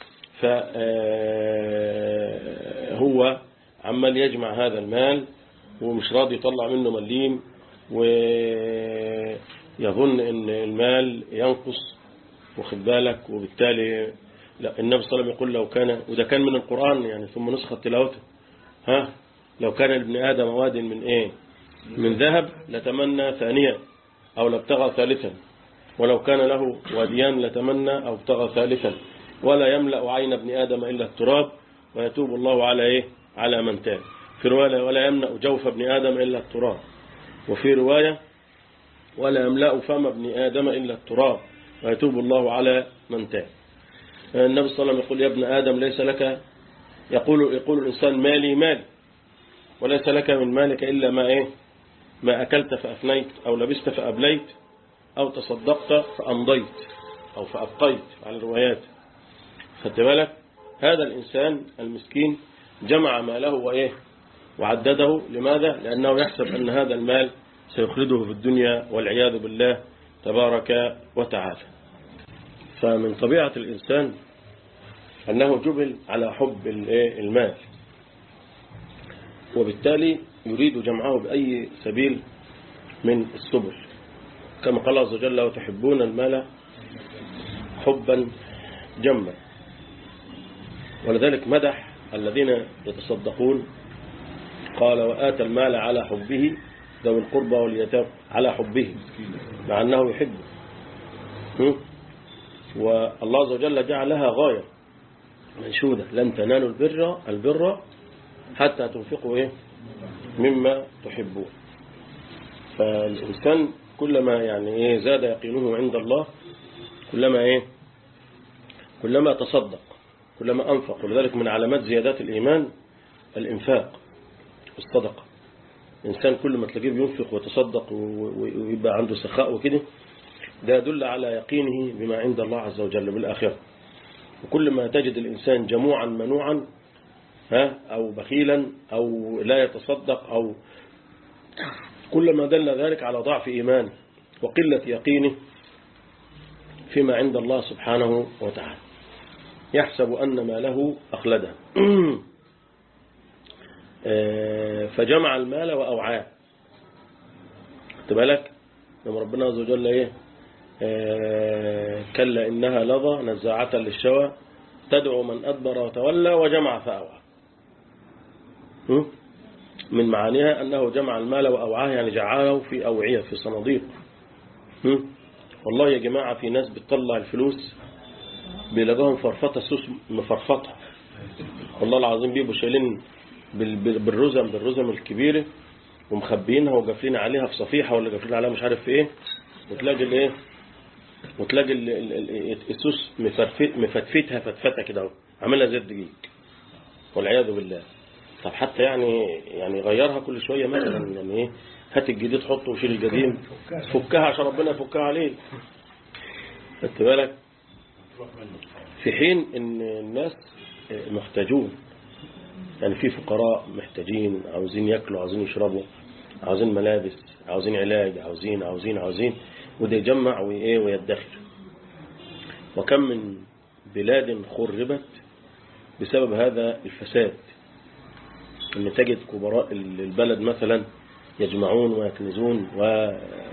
فهو عمال يجمع هذا المال ومش راضي يطلع منه مليم ويظن ان المال ينقص واخد بالك وبالتالي لا النبي صلى الله عليه وسلم يقول لو كان وده كان من القرآن يعني ثم نسخة تلاوته ها لو كان لابن آدم واد من ايه من ذهب لتمنى ثانيا او لابتغى ثالثا ولو كان له واديان لتمنى او ابتغى ثالثا ولا يملأ عين ابن آدم إلا التراب ويتوب الله على إيه على من تاب في رواية ولا يملأ جوف ابن آدم إلا التراب وفي رواية ولا يملأ فم ابن آدم إلا التراب ويتوب الله على من تاب النبي صلى الله عليه وسلم يقول يا ابن آدم ليس لك يقول يقول الإنسان مالي مالي وليس لك من مالك إلا ما إيه ما أكلت فأفنيت أو لبست فأبليت أو تصدقت فأمضيت أو فأبقيت على الروايات خدت بالك هذا الإنسان المسكين جمع ماله وإيه وعدده لماذا لأنه يحسب أن هذا المال سيخلده في الدنيا والعياذ بالله تبارك وتعالى فمن طبيعة الإنسان أنه جبل على حب المال وبالتالي يريد جمعه بأي سبيل من السبل كما قال عز وجل وتحبون المال حبا جما ولذلك مدح الذين يتصدقون قال وآتى المال على حبه ذوي القربى واليتامى على حبه مع أنه يحبه والله عز وجل جعلها غاية منشودة لن تنالوا البر البر حتى تنفقوا إيه مما تحبون فالإنسان كلما يعني إيه زاد يقينه عند الله كلما إيه كلما تصدق كلما أنفق ولذلك من علامات زيادات الإيمان الإنفاق والصدقة الإنسان كل ما تلاقيه بينفق ويتصدق ويبقى عنده سخاء وكده ده يدل على يقينه بما عند الله عز وجل بالآخرة وكل ما تجد الإنسان جموعا منوعا ها أو بخيلا أو لا يتصدق أو كل ما دل ذلك على ضعف إيمانه وقلة يقينه فيما عند الله سبحانه وتعالى يحسب أن ما له أخلده فجمع المال وأوعاه بالك لما ربنا عز وجل ايه كلا إنها لظى نزاعة للشوى تدعو من أدبر وتولى وجمع فأوعى من معانيها أنه جمع المال وأوعاه يعني جعله في أوعية في صناديق والله يا جماعة في ناس بتطلع الفلوس بيلاقوهم فرفطة سوس مفرفطة والله العظيم بيبقوا شايلين بالرزم بالرزم الكبيرة ومخبينها وقافلين عليها في صفيحة ولا قافلين عليها مش عارف في ايه وتلاقي الايه وتلاقي السوس مفتفتها فتفتة كده اهو عاملها زي الدقيق والعياذ بالله طب حتى يعني يعني غيرها كل شوية مثلا يعني ايه هات الجديد حطه وشيل القديم فكها عشان ربنا يفكها عليك خدت بالك في حين ان الناس محتاجون يعني في فقراء محتاجين عاوزين ياكلوا عاوزين يشربوا عاوزين ملابس عاوزين علاج عاوزين عاوزين عاوزين وده يجمع وايه ويدخر وكم من بلاد خربت بسبب هذا الفساد ان تجد كبراء البلد مثلا يجمعون ويكنزون و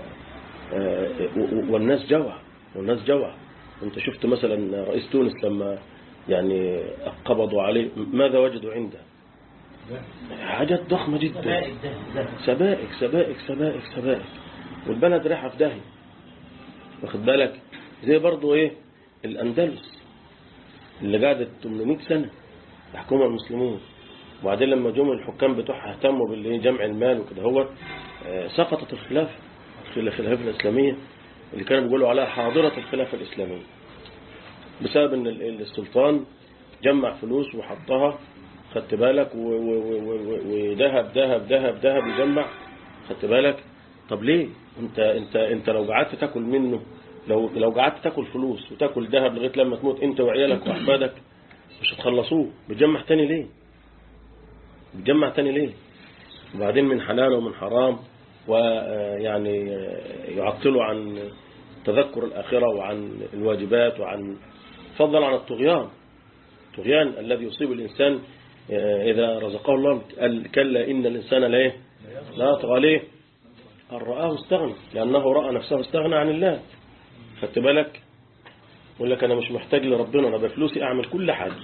والناس جوع والناس جوع انت شفت مثلا رئيس تونس لما يعني قبضوا عليه ماذا وجدوا عنده حاجات ضخمة جدا سبائك سبائك سبائك سبائك والبلد رايحة في داهية واخد بالك زي برضو ايه الاندلس اللي قعدت 800 سنة يحكمها المسلمون وبعدين لما جم الحكام بتوعها اهتموا بالجمع المال وكده هو سقطت الخلافة الخلافة الإسلامية اللي كانوا بيقولوا عليها حاضرة الخلافة الإسلامية بسبب ان السلطان جمع فلوس وحطها خدت بالك وذهب ذهب ذهب ذهب يجمع خدت بالك طب ليه انت انت انت لو قعدت تاكل منه لو لو قعدت تاكل فلوس وتاكل ذهب لغايه لما تموت انت وعيالك واحفادك مش هتخلصوه بتجمع تاني ليه بتجمع تاني ليه وبعدين من حلال ومن حرام ويعني يعطله عن تذكر الآخرة وعن الواجبات وعن فضلا عن الطغيان الطغيان الذي يصيب الإنسان إذا رزقه الله قال كلا إن الإنسان لا إيه؟ لا يطغى عليه أن رآه استغنى لأنه رأى نفسه استغنى عن الله خدت بالك يقول لك أنا مش محتاج لربنا أنا بفلوسي أعمل كل حاجة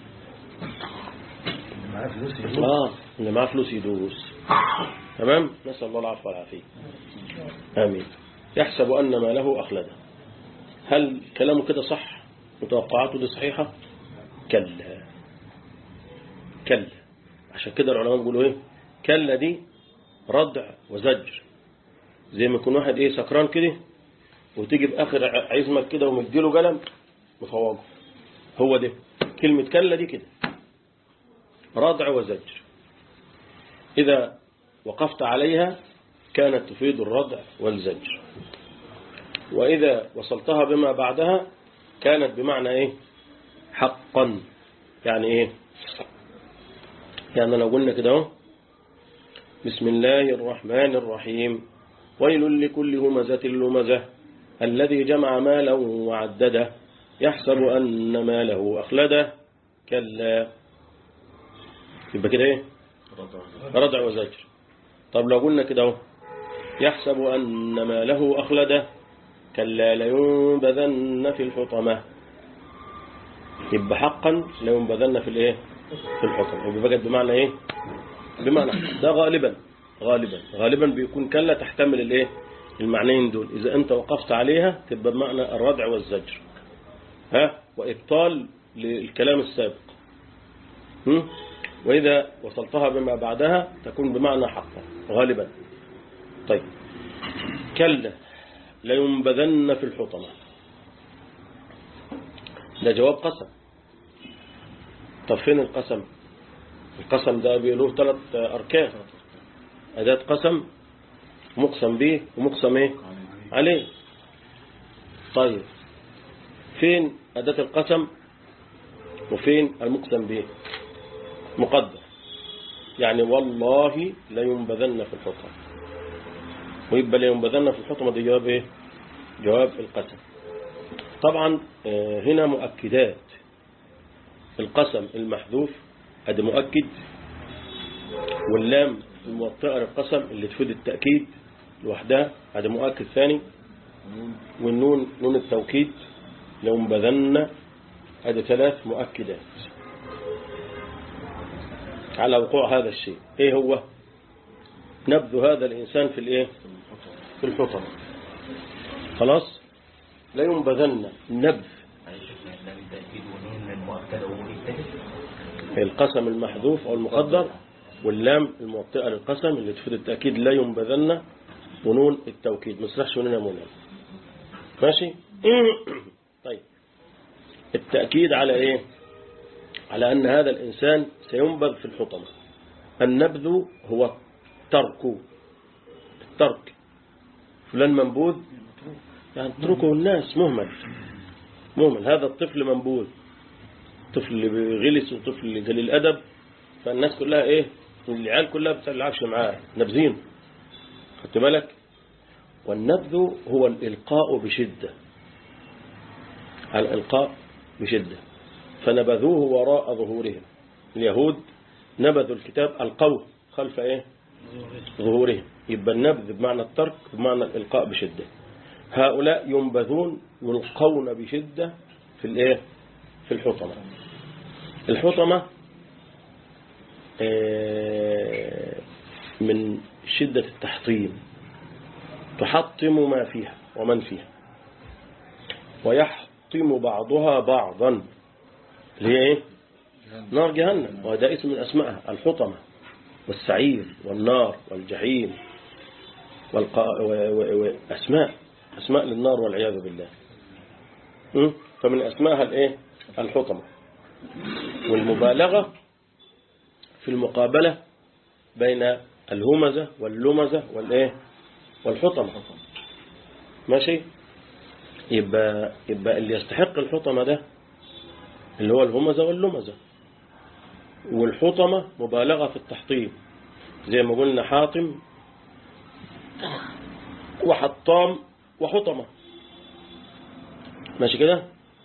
آه اللي معاه فلوس يدوس تمام نسأل الله العفو والعافية آمين يحسب أن ما له أخلده هل كلامه كده صح وتوقعاته دي صحيحة كلا كلا عشان كده العلماء بيقولوا ايه كلا دي ردع وزجر زي ما يكون واحد ايه سكران كده وتيجي باخر عزمك كده ومديله قلم مفوقه هو ده كلمة كلا دي كده ردع وزجر إذا وقفت عليها كانت تفيد الردع والزجر وإذا وصلتها بما بعدها كانت بمعنى إيه حقا يعني إيه يعني لو قلنا كده اهو بسم الله الرحمن الرحيم ويل لكل همزة لمزة الذي جمع مالا وعدده يحسب أن ماله أخلده كلا يبقى كده ايه ردع وزجر طب لو قلنا كده اهو يحسب أن ماله أخلده كلا لينبذن في الحطمة يبقى حقا لينبذن في الايه في الحطمة يبقى بقت بمعنى ايه بمعنى ده غالبا غالبا غالبا بيكون كلا تحتمل الايه المعنيين دول إذا أنت وقفت عليها تبقى بمعنى الردع والزجر ها وإبطال للكلام السابق هم؟ وإذا وصلتها بما بعدها تكون بمعنى حقا غالبا طيب كلا لينبذن في الحطمة ده جواب قسم طب فين القسم القسم ده له ثلاث أركان أداة قسم مقسم به ومقسم ايه عليه طيب فين أداة القسم وفين المقسم به مقدر يعني والله لينبذن في الحطمة ويبقى لينبذن في الحطمة دي جواب ايه جواب القسم طبعا هنا مؤكدات القسم المحذوف ادي مؤكد واللام الموطئة للقسم اللي تفيد التأكيد لوحدها هذا مؤكد ثاني والنون نون التوكيد لو انبذن هذا ثلاث مؤكدات على وقوع هذا الشيء ايه هو نبذ هذا الإنسان في الايه في الحطمة خلاص لا ينبذن نبذ القسم المحذوف أو المقدر واللام الموطئة للقسم اللي تفيد التأكيد لا ينبذن ونون التوكيد ما تسرحش ونون منون ماشي طيب التأكيد على ايه على أن هذا الإنسان سينبذ في الحطمة النبذ هو الترك الترك فلان منبوذ يعني تركه الناس مهمل مهمل هذا الطفل منبوذ طفل غلس وطفل قليل أدب فالناس كلها ايه العيال كلها بتلعبش معاه نبذين خدت بالك والنبذ هو الإلقاء بشدة الإلقاء بشدة فنبذوه وراء ظهورهم اليهود نبذوا الكتاب القوه خلف ايه ظهورهم يبقى النبذ بمعنى الترك بمعنى الإلقاء بشدة هؤلاء ينبذون يلقون بشدة في الايه في الحطمة الحطمة من شدة التحطيم تحطم ما فيها ومن فيها ويحطم بعضها بعضا اللي هي ايه نار جهنم وهذا اسم من اسمائها الحطمة والسعير والنار والجحيم والق... و... و... و... أسماء أسماء للنار والعياذ بالله م? فمن أسمائها الايه الحطمة والمبالغة في المقابلة بين الهمزة واللمزة والإيه والحطمة ماشي يبقى, يبقى اللي يستحق الحطمة ده اللي هو الهمزة واللمزة والحطمة مبالغة في التحطيم زي ما قلنا حاطم وحطام وحطمة ماشي كده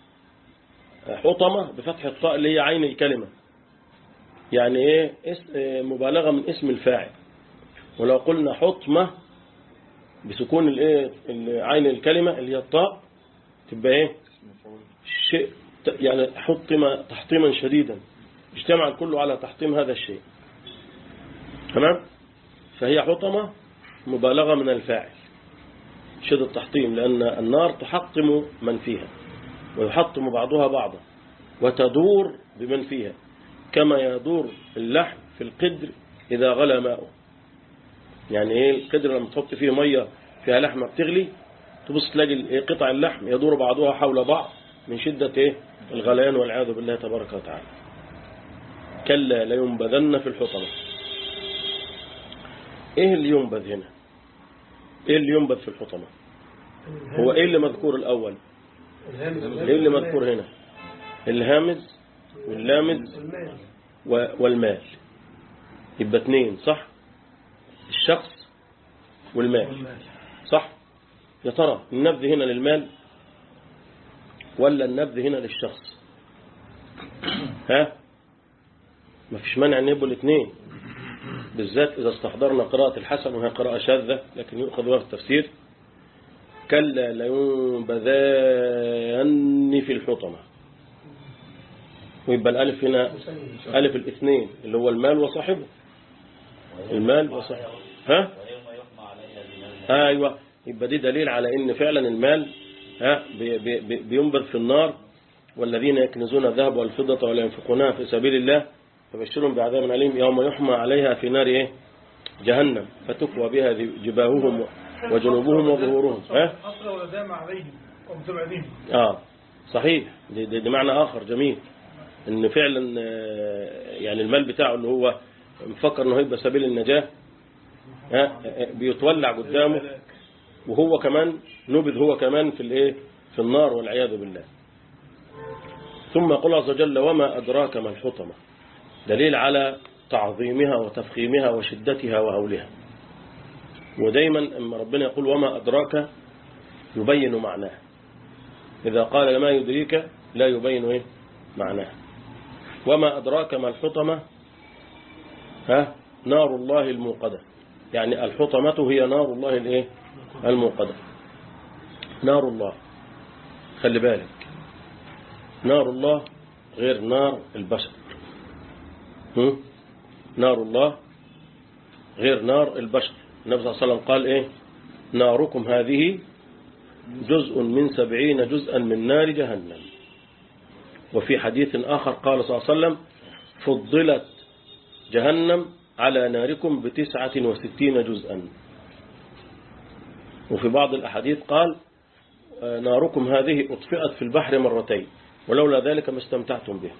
حطمة بفتح الطاء اللي هي عين الكلمة يعني ايه اسم إيه مبالغة من اسم الفاعل ولو قلنا حطمة بسكون الايه ال- عين الكلمة اللي هي الطاء تبقى ايه شيء ت- يعني حطم تحطيما شديدا اجتمع الكل على تحطيم هذا الشيء تمام فهي حطمة مبالغة من الفاعل شد التحطيم لأن النار تحطم من فيها ويحطم بعضها بعضا وتدور بمن فيها كما يدور اللحم في القدر إذا غلى ماؤه يعني ايه القدر لما تحط فيه مية فيها لحمة بتغلي تبص تلاقي ايه قطع اللحم يدور بعضها حول بعض من شدة ايه الغليان والعياذ بالله تبارك وتعالى كلا لينبذن في الحطمة ايه اللي ينبذ هنا ايه اللي ينبذ في الحطمة هو ايه اللي مذكور الاول ايه اللي مذكور هنا الهامز واللامز و- والمال يبقى اتنين صح الشخص والمال صح يا ترى النبذ هنا للمال ولا النبذ هنا للشخص ها ما فيش مانع ان يبقوا الاثنين بالذات اذا استحضرنا قراءة الحسن وهي قراءة شاذة لكن يؤخذ بها في التفسير كلا لينبذن في الحطمة ويبقى الالف هنا الف الاثنين اللي هو المال وصاحبه المال وصاحبه ها ايوه يبقى دي دليل على ان فعلا المال ها بي- بي- بي- بينبذ في النار والذين يكنزون الذهب والفضة ولا ينفقونها في سبيل الله فبشرهم بعذاب أليم يوم يحمى عليها في نار إيه؟ جهنم فتكوى بها جباههم وجنوبهم وظهورهم ها أصل ولا دام عليهم ومتبعدين اه صحيح دي, دي, دي معنى آخر جميل ان فعلا آه، يعني المال بتاعه اللي هو مفكر انه هيبقى سبيل النجاة ها آه، بيتولع قدامه وهو كمان نبذ هو كمان في الايه في النار والعياذ بالله ثم يقول عز وجل وما أدراك ما الحطمة دليل على تعظيمها وتفخيمها وشدتها وهولها ودايما اما ربنا يقول وما أدراك يبين معناه إذا قال ما يدريك لا يبين إيه معناه وما أدراك ما الحطمة ها نار الله الموقدة يعني الحطمة هي نار الله الإيه الموقدة نار الله خلي بالك نار الله غير نار البشر هم؟ نار الله غير نار البشر النبي صلى الله عليه وسلم قال إيه ناركم هذه جزء من سبعين جزءا من نار جهنم وفي حديث آخر قال صلى الله عليه وسلم فضلت جهنم على ناركم بتسعة وستين جزءا وفي بعض الأحاديث قال آه، ناركم هذه أطفئت في البحر مرتين ولولا ذلك ما استمتعتم به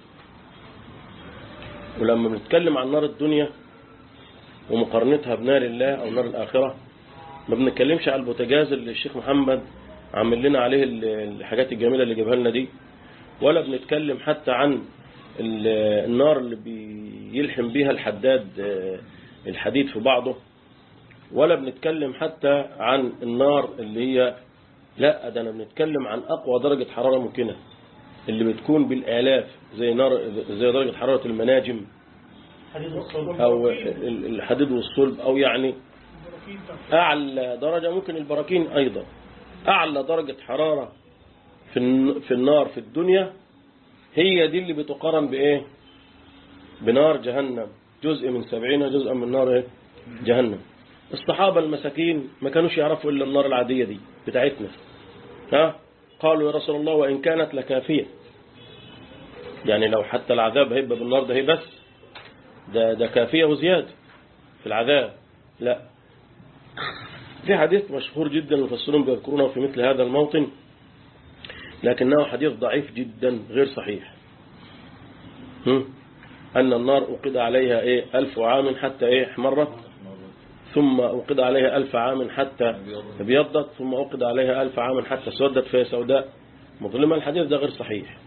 ولما بنتكلم عن نار الدنيا ومقارنتها بنار الله أو نار الآخرة ما بنتكلمش على البوتاجاز اللي الشيخ محمد عامل لنا عليه ال- الحاجات الجميلة اللي جابها لنا دي ولا بنتكلم حتى عن ال- النار اللي بيلحم بيها الحداد آه، الحديد في بعضه ولا بنتكلم حتى عن النار اللي هي لا ده انا بنتكلم عن اقوى درجة حرارة ممكنة اللي بتكون بالالاف زي نار زي درجة حرارة المناجم او ال- الحديد والصلب او يعني اعلى درجة ممكن البراكين ايضا اعلى درجة حرارة في الن- في النار في الدنيا هي دي اللي بتقارن بايه بنار جهنم جزء من سبعين جزءا من نار إيه؟ جهنم الصحابة المساكين ما كانوش يعرفوا إلا النار العادية دي بتاعتنا ها قالوا يا رسول الله وإن كانت لكافية يعني لو حتى العذاب هيبقى بالنار ده هي بس ده, ده كافية وزيادة في العذاب لا في حديث مشهور جدا المفسرون بيذكرونه في مثل هذا الموطن لكنه حديث ضعيف جدا غير صحيح هم؟ أن النار أوقد عليها إيه ألف عام حتى إيه احمرت ثم أوقد عليها ألف عام حتى ابيضت ثم أوقد عليها ألف عام حتى سودت فهي سوداء مظلمة الحديث ده غير صحيح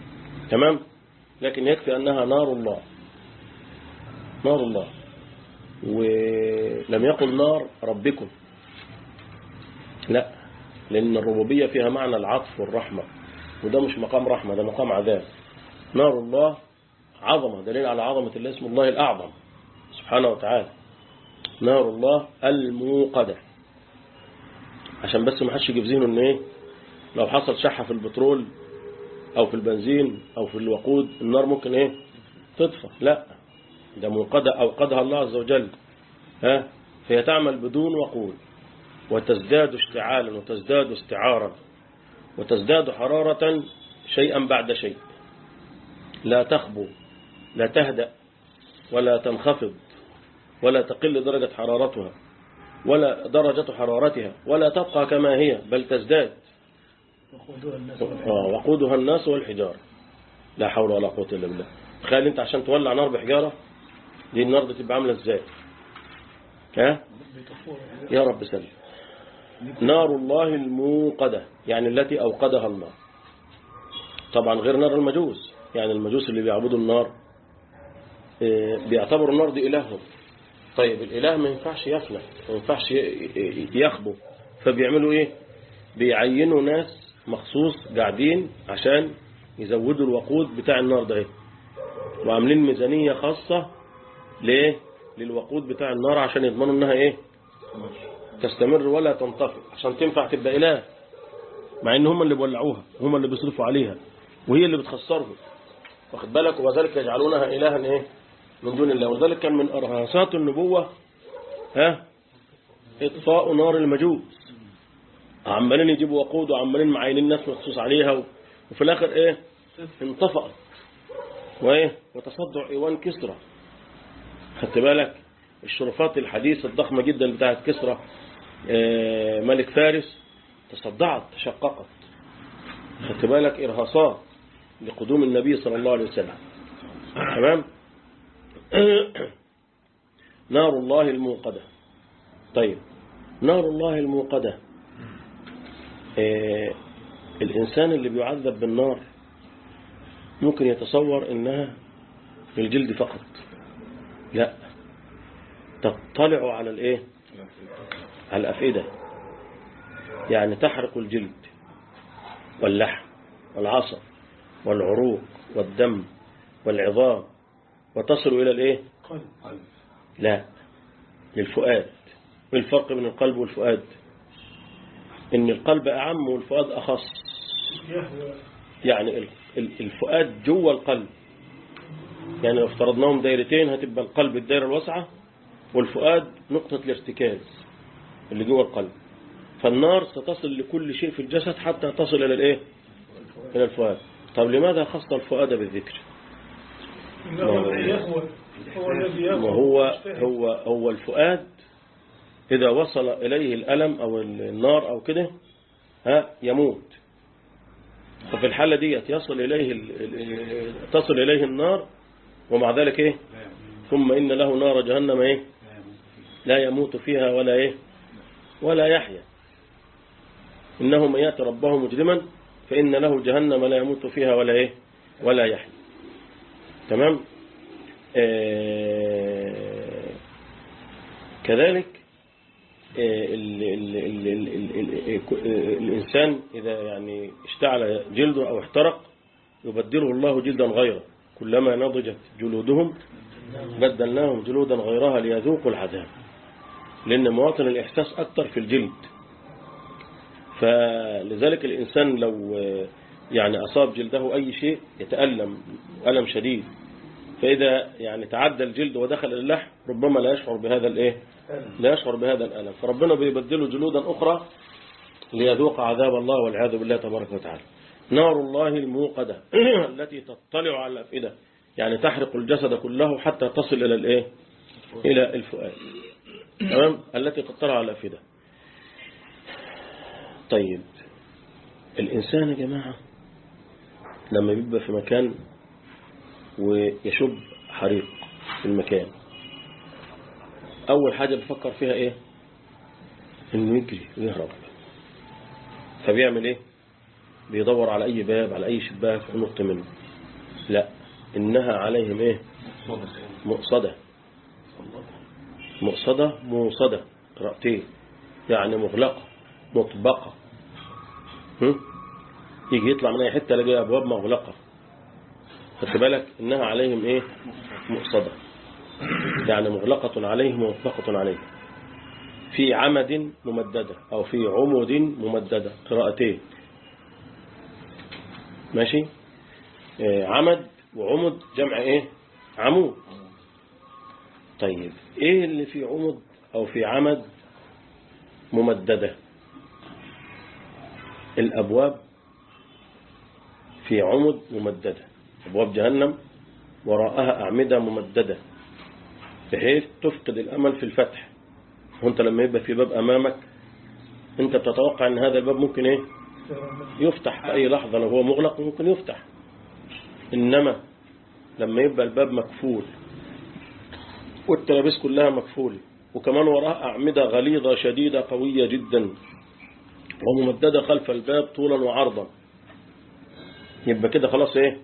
تمام لكن يكفي أنها نار الله نار الله ولم يقل نار ربكم لا لأن الربوبية فيها معنى العطف والرحمة وده مش مقام رحمة ده مقام عذاب نار الله عظمة دليل على عظمة الله اسم الله الأعظم سبحانه وتعالى نار الله الموقدة عشان بس ما حدش يجي في ذهنه ان ايه لو حصل شحة في البترول او في البنزين او في الوقود النار ممكن ايه تطفى لا ده موقدة اوقدها الله عز وجل ها فهي تعمل بدون وقود وتزداد اشتعالا وتزداد استعارا وتزداد حرارة شيئا بعد شيء لا تخبو لا تهدأ ولا تنخفض ولا تقل درجة حرارتها ولا درجة حرارتها ولا تبقى كما هي بل تزداد وقودها الناس آه، وقودها الناس والحجارة لا حول ولا قوة إلا بالله تخيل انت عشان تولع نار بحجارة دي النار دي تبقى عاملة ازاي ها يا رب سلم نار الله الموقدة يعني التي أوقدها النار طبعا غير نار المجوس يعني المجوس اللي بيعبدوا النار آه، بيعتبروا النار دي إلههم طيب الإله ما ينفعش يفنى ما ينفعش ي- ي- يخبو فبيعملوا إيه بيعينوا ناس مخصوص قاعدين عشان يزودوا الوقود بتاع النار ده إيه؟ وعاملين ميزانية خاصة ليه للوقود بتاع النار عشان يضمنوا انها ايه تستمر ولا تنطفئ عشان تنفع تبقى اله مع ان هم اللي بيولعوها هم اللي بيصرفوا عليها وهي اللي بتخسرهم واخد بالك وذلك يجعلونها الها ايه من دون الله وذلك كان من ارهاصات النبوة ها اطفاء نار المجوس عمالين يجيبوا وقود وعمالين معينين ناس مخصوص عليها و- وفي الاخر ايه انطفأت وايه وتصدع ايوان كسرى خدت بالك الشرفات الحديثة الضخمة جدا بتاعت كسرى آه، ملك فارس تصدعت تشققت خدت بالك إرهاصات لقدوم النبي صلى الله عليه وسلم تمام نار الله الموقدة طيب نار الله الموقدة آه، الإنسان اللي بيعذب بالنار ممكن يتصور إنها الجلد فقط لا تطلع على الايه على الافئده يعني تحرق الجلد واللحم والعصب والعروق والدم والعظام وتصل الى الايه قلب لا للفؤاد ما الفرق بين القلب والفؤاد ان القلب اعم والفؤاد اخص يهوى يعني ال- ال- الفؤاد جوه القلب يعني لو افترضناهم دايرتين هتبقى القلب الدايرة الواسعة والفؤاد نقطة الارتكاز اللي جوه القلب فالنار ستصل لكل شيء في الجسد حتى تصل إلى الإيه؟ إلى الفؤاد طب لماذا خص الفؤاد بالذكر إنه الذي يهوى هو الذي يهوى ما هو ويجتهد. هو هو الفؤاد إذا وصل إليه الألم أو النار أو كده ها يموت ففي الحالة دي يصل إليه ال- ال- تصل إليه النار ومع ذلك إيه ثم إن له نار جهنم إيه لا يموت فيها ولا إيه ولا يحيا إنه من يأتي ربه مجرما فإن له جهنم لا يموت فيها ولا إيه ولا يحيا تمام آه، كذلك آه، ال- ال- ال- ال- ال- ال- ال- الإنسان إذا يعني اشتعل جلده أو احترق يبدله الله جلدا غيره كلما نضجت جلودهم بدلناهم جلودا غيرها ليذوقوا العذاب لأن مواطن الإحساس أكثر في الجلد فلذلك الإنسان لو آه، يعني أصاب جلده أي شيء يتألم ألم شديد فإذا يعني تعدى الجلد ودخل اللحم ربما لا يشعر بهذا الإيه لا يشعر بهذا الألم فربنا بيبدله جلودا أخرى ليذوق عذاب الله والعياذ بالله تبارك وتعالى نار الله الموقدة التي تطلع على الأفئدة يعني تحرق الجسد كله حتى تصل إلى الإيه إلى الفؤاد تمام التي تطلع على الأفئدة طيب الإنسان يا جماعة لما بيبقى في مكان ويشب حريق في المكان أول حاجة بفكر فيها إيه إنه يجري ويهرب فبيعمل إيه بيدور على أي باب على أي شباك ونط منه لا إنها عليهم إيه مؤصدة مؤصدة موصدة قراءتين يعني مغلقة مطبقة هم؟ يجي يطلع من اي حتة يلاقي ابواب مغلقة خدت بالك انها عليهم ايه مؤصدة يعني مغلقة عليهم ومطبقة عليهم في عمد ممددة او في عمد ممددة قراءتين ماشي آه، عمد وعمد جمع ايه عمود طيب ايه اللي في عمد او في عمد ممددة الابواب في عمد ممددة ابواب جهنم وراءها اعمدة ممددة بحيث تفقد الامل في الفتح وانت لما يبقى في باب امامك انت بتتوقع ان هذا الباب ممكن ايه يفتح في اي لحظة لو هو مغلق ممكن يفتح انما لما يبقى الباب مكفول والترابيس كلها مكفولة وكمان وراها أعمدة غليظة شديدة قوية جدا وممددة خلف الباب طولا وعرضا يبقى كده خلاص ايه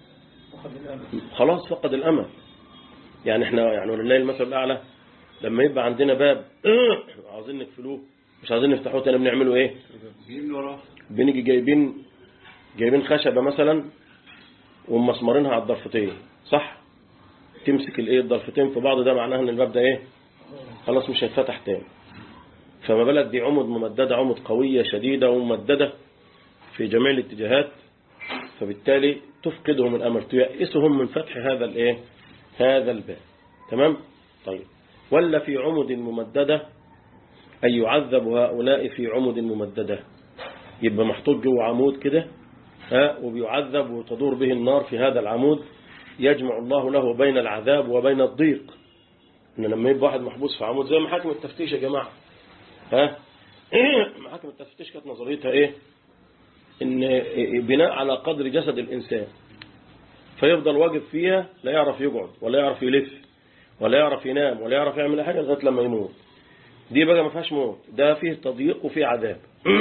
خلاص فقد الأمل يعني احنا يعني ولله المثل الأعلى لما يبقى عندنا باب عاوزين نقفلوه مش عايزين نفتحوه تاني بنعمله ايه جيب وراه بنيجي جايبين جايبين خشبة مثلا ومسمرينها على الضرفتين صح تمسك الايه الضرفتين في بعض ده معناها ان الباب ده ايه خلاص مش هيتفتح تاني فما بالك دي عمد ممددة عمد قوية شديدة وممددة في جميع الاتجاهات فبالتالي تفقدهم الأمل تيأسهم من فتح هذا الايه هذا الباب تمام طيب ولا في عمد ممددة أن يعذب هؤلاء في عمد ممددة يبقى محطوط جوه عمود كده ها وبيعذب وتدور به النار في هذا العمود يجمع الله له بين العذاب وبين الضيق ان لما يبقى واحد محبوس في عمود زي محاكم التفتيش يا جماعه ها محاكم التفتيش كانت نظريتها ايه ان بناء على قدر جسد الانسان فيفضل واقف فيها لا يعرف يقعد ولا يعرف يلف ولا يعرف ينام ولا يعرف يعمل حاجه لغايه لما يموت دي بقى ما فيهاش موت ده فيه تضييق وفيه عذاب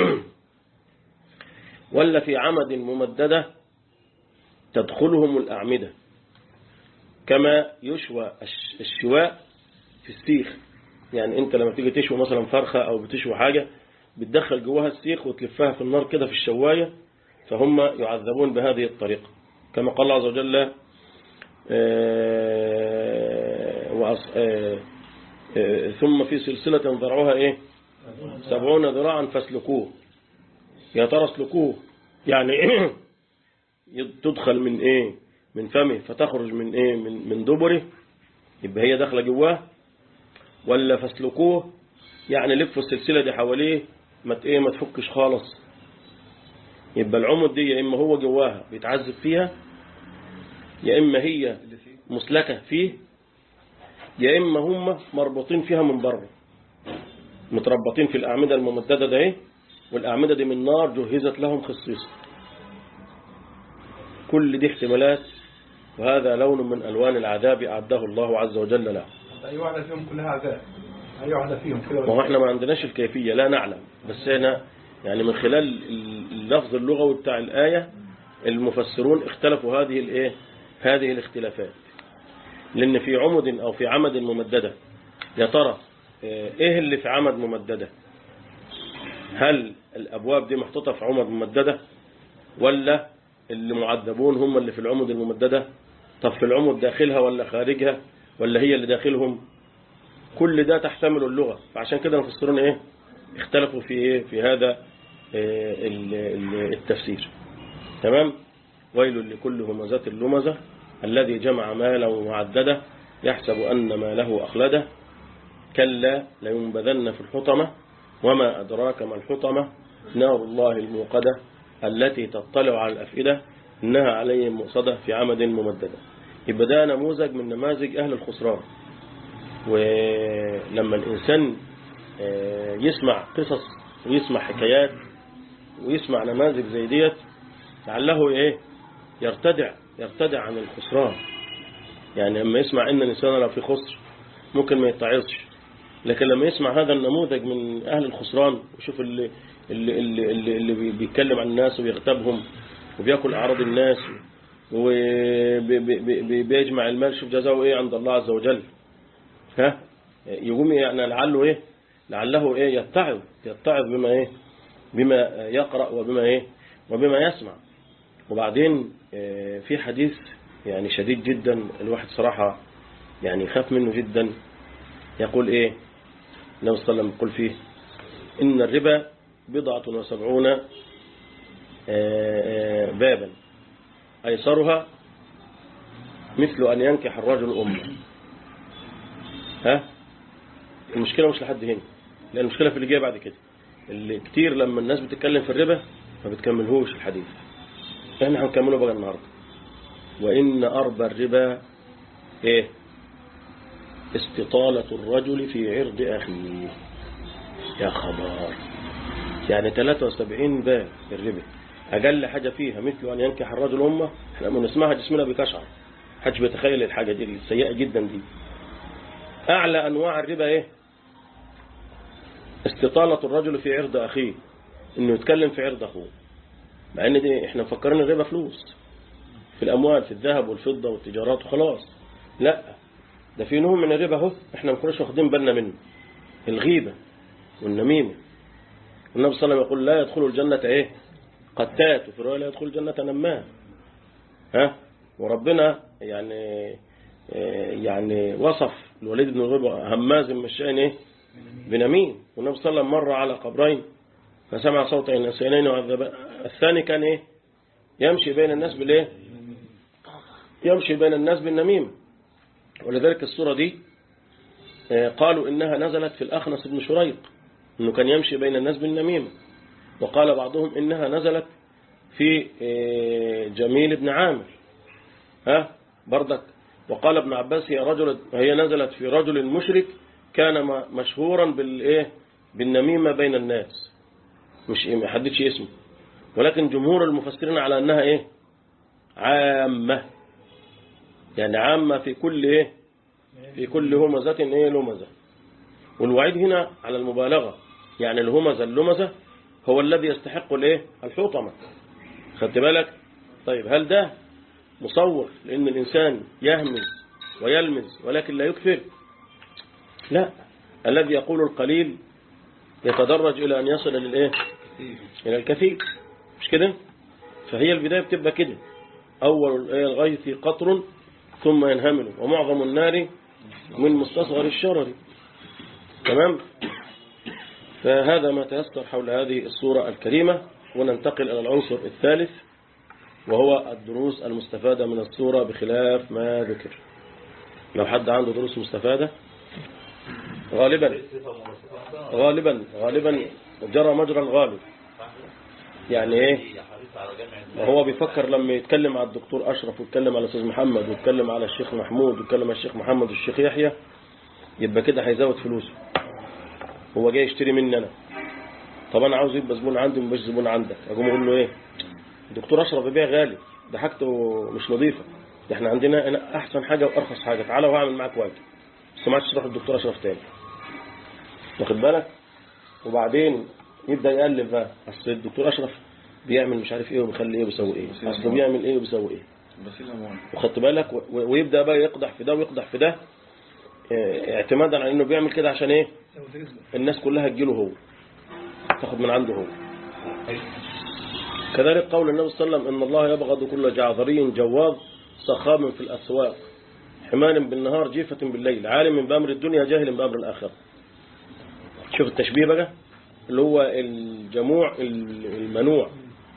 ولا في عمد ممددة تدخلهم الأعمدة كما يشوى الش- الشواء في السيخ يعني انت لما تيجي تشوي مثلا فرخة او بتشوي حاجة بتدخل جواها السيخ وتلفها في النار كده في الشواية فهم يعذبون بهذه الطريقة كما قال الله عز وجل آه، وأص- آه، آه، ثم في سلسلة ذرعها ايه سبعون ذراعا فاسلكوه يا ترى اسلكوه يعني تدخل من ايه من فمه فتخرج من ايه من من دبره يبقى هي داخله جواه ولا فاسلكوه يعني لفوا السلسله دي حواليه ما ت- ايه ما تفكش خالص يبقى العمد دي يا اما هو جواها بيتعذب فيها يا اما هي مسلكه فيه يا اما هم مربوطين فيها من بره متربطين في الاعمده الممدده ده ايه والأعمدة دي من نار جهزت لهم خصيصا كل دي احتمالات وهذا لون من ألوان العذاب أعده الله عز وجل له أي واحدة فيهم كلها عذاب أي واحدة فيهم كده وهو احنا ما عندناش الكيفية لا نعلم بس هنا يعني من خلال اللفظ اللغوي بتاع الآية المفسرون اختلفوا هذه الايه هذه الاختلافات لأن في عمد أو في عمد ممددة يا ترى اه، ايه اللي في عمد ممددة هل الأبواب دي محطوطة في عمد ممددة ولا اللي معذبون هم اللي في العمد الممددة طب في العمد داخلها ولا خارجها ولا هي اللي داخلهم كل ده تحتمل اللغة فعشان كده المفسرون ايه اختلفوا في ايه في هذا آه، ال- ال- التفسير تمام ويل لكل همزة لمزة الذي جمع مالا وعدده يحسب أن ماله أخلده كلا لينبذن في الحطمة وما أدراك ما الحطمة نار الله الموقدة التي تطلع على الأفئدة إنها عليهم مؤصدة في عمد ممددة يبقى ده نموذج من نماذج أهل الخسران ولما الإنسان آه، يسمع قصص ويسمع حكايات ويسمع نماذج زي ديت لعله ايه يرتدع يرتدع عن الخسران يعني لما يسمع ان الانسان لو في خسر ممكن ما يتعظش لكن لما يسمع هذا النموذج من اهل الخسران ويشوف اللي اللي اللي, اللي, اللي بي- بيتكلم عن الناس ويغتابهم وبياكل اعراض الناس وبيجمع المال شوف جزاؤه ايه عند الله عز وجل ها يقوم يعني لعله إيه لعله إيه يتعظ يتعظ بما إيه بما يقرأ وبما إيه وبما يسمع وبعدين آه، في حديث يعني شديد جدا الواحد صراحة يعني يخاف منه جدا يقول إيه النبي صلى الله عليه وسلم يقول فيه إن الربا بضعة وسبعون آه، آه، بابا أيسرها مثل أن ينكح الرجل أمه ها المشكلة مش لحد هنا لأن المشكلة في اللي جاي بعد كده اللي كتير لما الناس بتتكلم في الربا ما بتكملهوش الحديث احنا هنكمله بقى النهاردة وإن أربى الربا إيه استطالة الرجل في عرض أخيه يا خبر يعني 73 باب الربا أقل حاجة فيها مثل أن ينكح الرجل أمه احنا لما نسمعها جسمنا بيكشعر حدش بيتخيل الحاجة دي السيئة جدا دي أعلى أنواع الربا إيه استطالة الرجل في عرض أخيه إنه يتكلم في عرض أخوه مع إن دي إحنا مفكرين الربا فلوس في الأموال في الذهب والفضة والتجارات وخلاص لا ده في نوع من الربا اهو إحنا ما كناش واخدين بالنا منه الغيبة والنميمة والنبي صلى الله عليه وسلم يقول لا يدخل الجنة إيه قتات وفي رواية لا يدخل الجنة نمام ها وربنا يعني يعني وصف الوليد بن الغيبة هماز مشان ايه بنميم والنبي صلى الله عليه وسلم مر على قبرين فسمع صوت النسيانين وعذب الثاني كان ايه يمشي بين الناس بالايه يمشي بين الناس بالنميمة ولذلك الصورة دي آه، قالوا إنها نزلت في الأخنس بن شريق إنه كان يمشي بين الناس بالنميمة وقال بعضهم إنها نزلت في آه، جميل بن عامر ها بردك وقال ابن عباس هي رجل هي نزلت في رجل مشرك كان م- مشهورا بالايه بالنميمة بين الناس مش ما حددش اسمه ولكن جمهور المفسرين على انها ايه عامة يعني عامة في كل ايه في كل همزة ايه لمزة والوعيد هنا على المبالغة يعني الهمزة اللمزة هو الذي يستحق الايه الحطمة خدت بالك طيب هل ده مصور لأن الإنسان يهمز ويلمز ولكن لا يكفر لا الذي يقول القليل يتدرج إلى أن يصل للإيه إلى الكثير مش كده فهي البداية بتبقى كده أول الإيه الغيث قطر ثم ينهمل ومعظم النار من مستصغر الشرر تمام فهذا ما تيسر حول هذه الصورة الكريمة وننتقل إلى العنصر الثالث وهو الدروس المستفادة من السورة بخلاف ما ذكر لو حد عنده دروس مستفادة غالبا غالبا غالبا جرى مجرى الغالب يعني ايه هو بيفكر لما يتكلم على الدكتور أشرف ويتكلم على الأستاذ محمد ويتكلم على الشيخ محمود ويتكلم على الشيخ محمد والشيخ يحيى يبقى كده هيزود فلوسه هو جاي يشتري مني أنا طب أنا عاوز يبقى زبون عندي ومش زبون عندك أقوم أقول له إيه الدكتور أشرف بيبيع غالي ده حاجته مش نظيفة ده احنا عندنا هنا أحسن حاجة وأرخص حاجة تعالى وهعمل معاك واجب بس ما عادش تروح للدكتور أشرف تاني واخد بالك وبعدين يبدأ يقلب بقى أصل الدكتور أشرف بيعمل مش عارف ايه وبيخلي ايه وبيسوي ايه اصل بيعمل ايه وبيسوي ايه بس الأموال وخدت بالك و- و- ويبدأ بقى يقدح في ده ويقدح في ده اه، اعتمادا على انه بيعمل كده عشان ايه الناس كلها تجيله هو تاخد من عنده هو كذلك قول النبي صلى الله عليه وسلم ان الله يبغض كل جعذري جواظ صخام في الاسواق حمار بالنهار جيفة بالليل عالم بأمر الدنيا جاهل بأمر الآخرة شوف التشبيه بقى اللي هو الجموع المنوع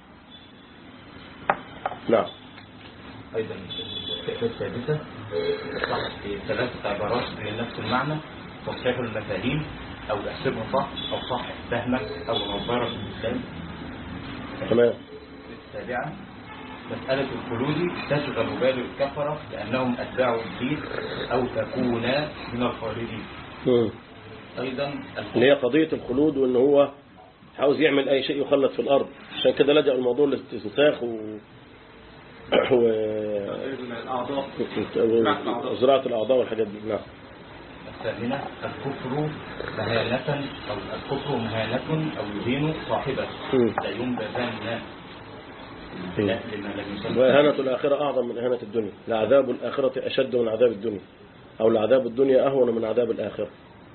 نعم أيضا الفكرة السادسة تصح في ثلاثة عبارات بنفس المعنى تصحيح المفاهيم أو احسبها صح أو صح فهمك أو نظارة في الإسلام تمام السابعة مسألة الخلود تشغل بال الكفرة لأنهم أتباع الدين أو تكونا من الخالدين مم. أيضا اللي هي قضية الخلود وان هو عاوز يعمل اي شيء يخلد في الارض عشان كده لجأ الموضوع للاستنساخ و... و... الأعضاء وزراعة الأعضاء والحاجات دي نعم الثامنة الكفر مهانة أو الكفر مهانة أو يهين صاحبه مم. لا ينبذن لا لما لم يسمى وإهانة الآخرة أعظم من إهانة الدنيا لعذاب الآخرة أشد من عذاب الدنيا أو لعذاب الدنيا أهون من عذاب الآخرة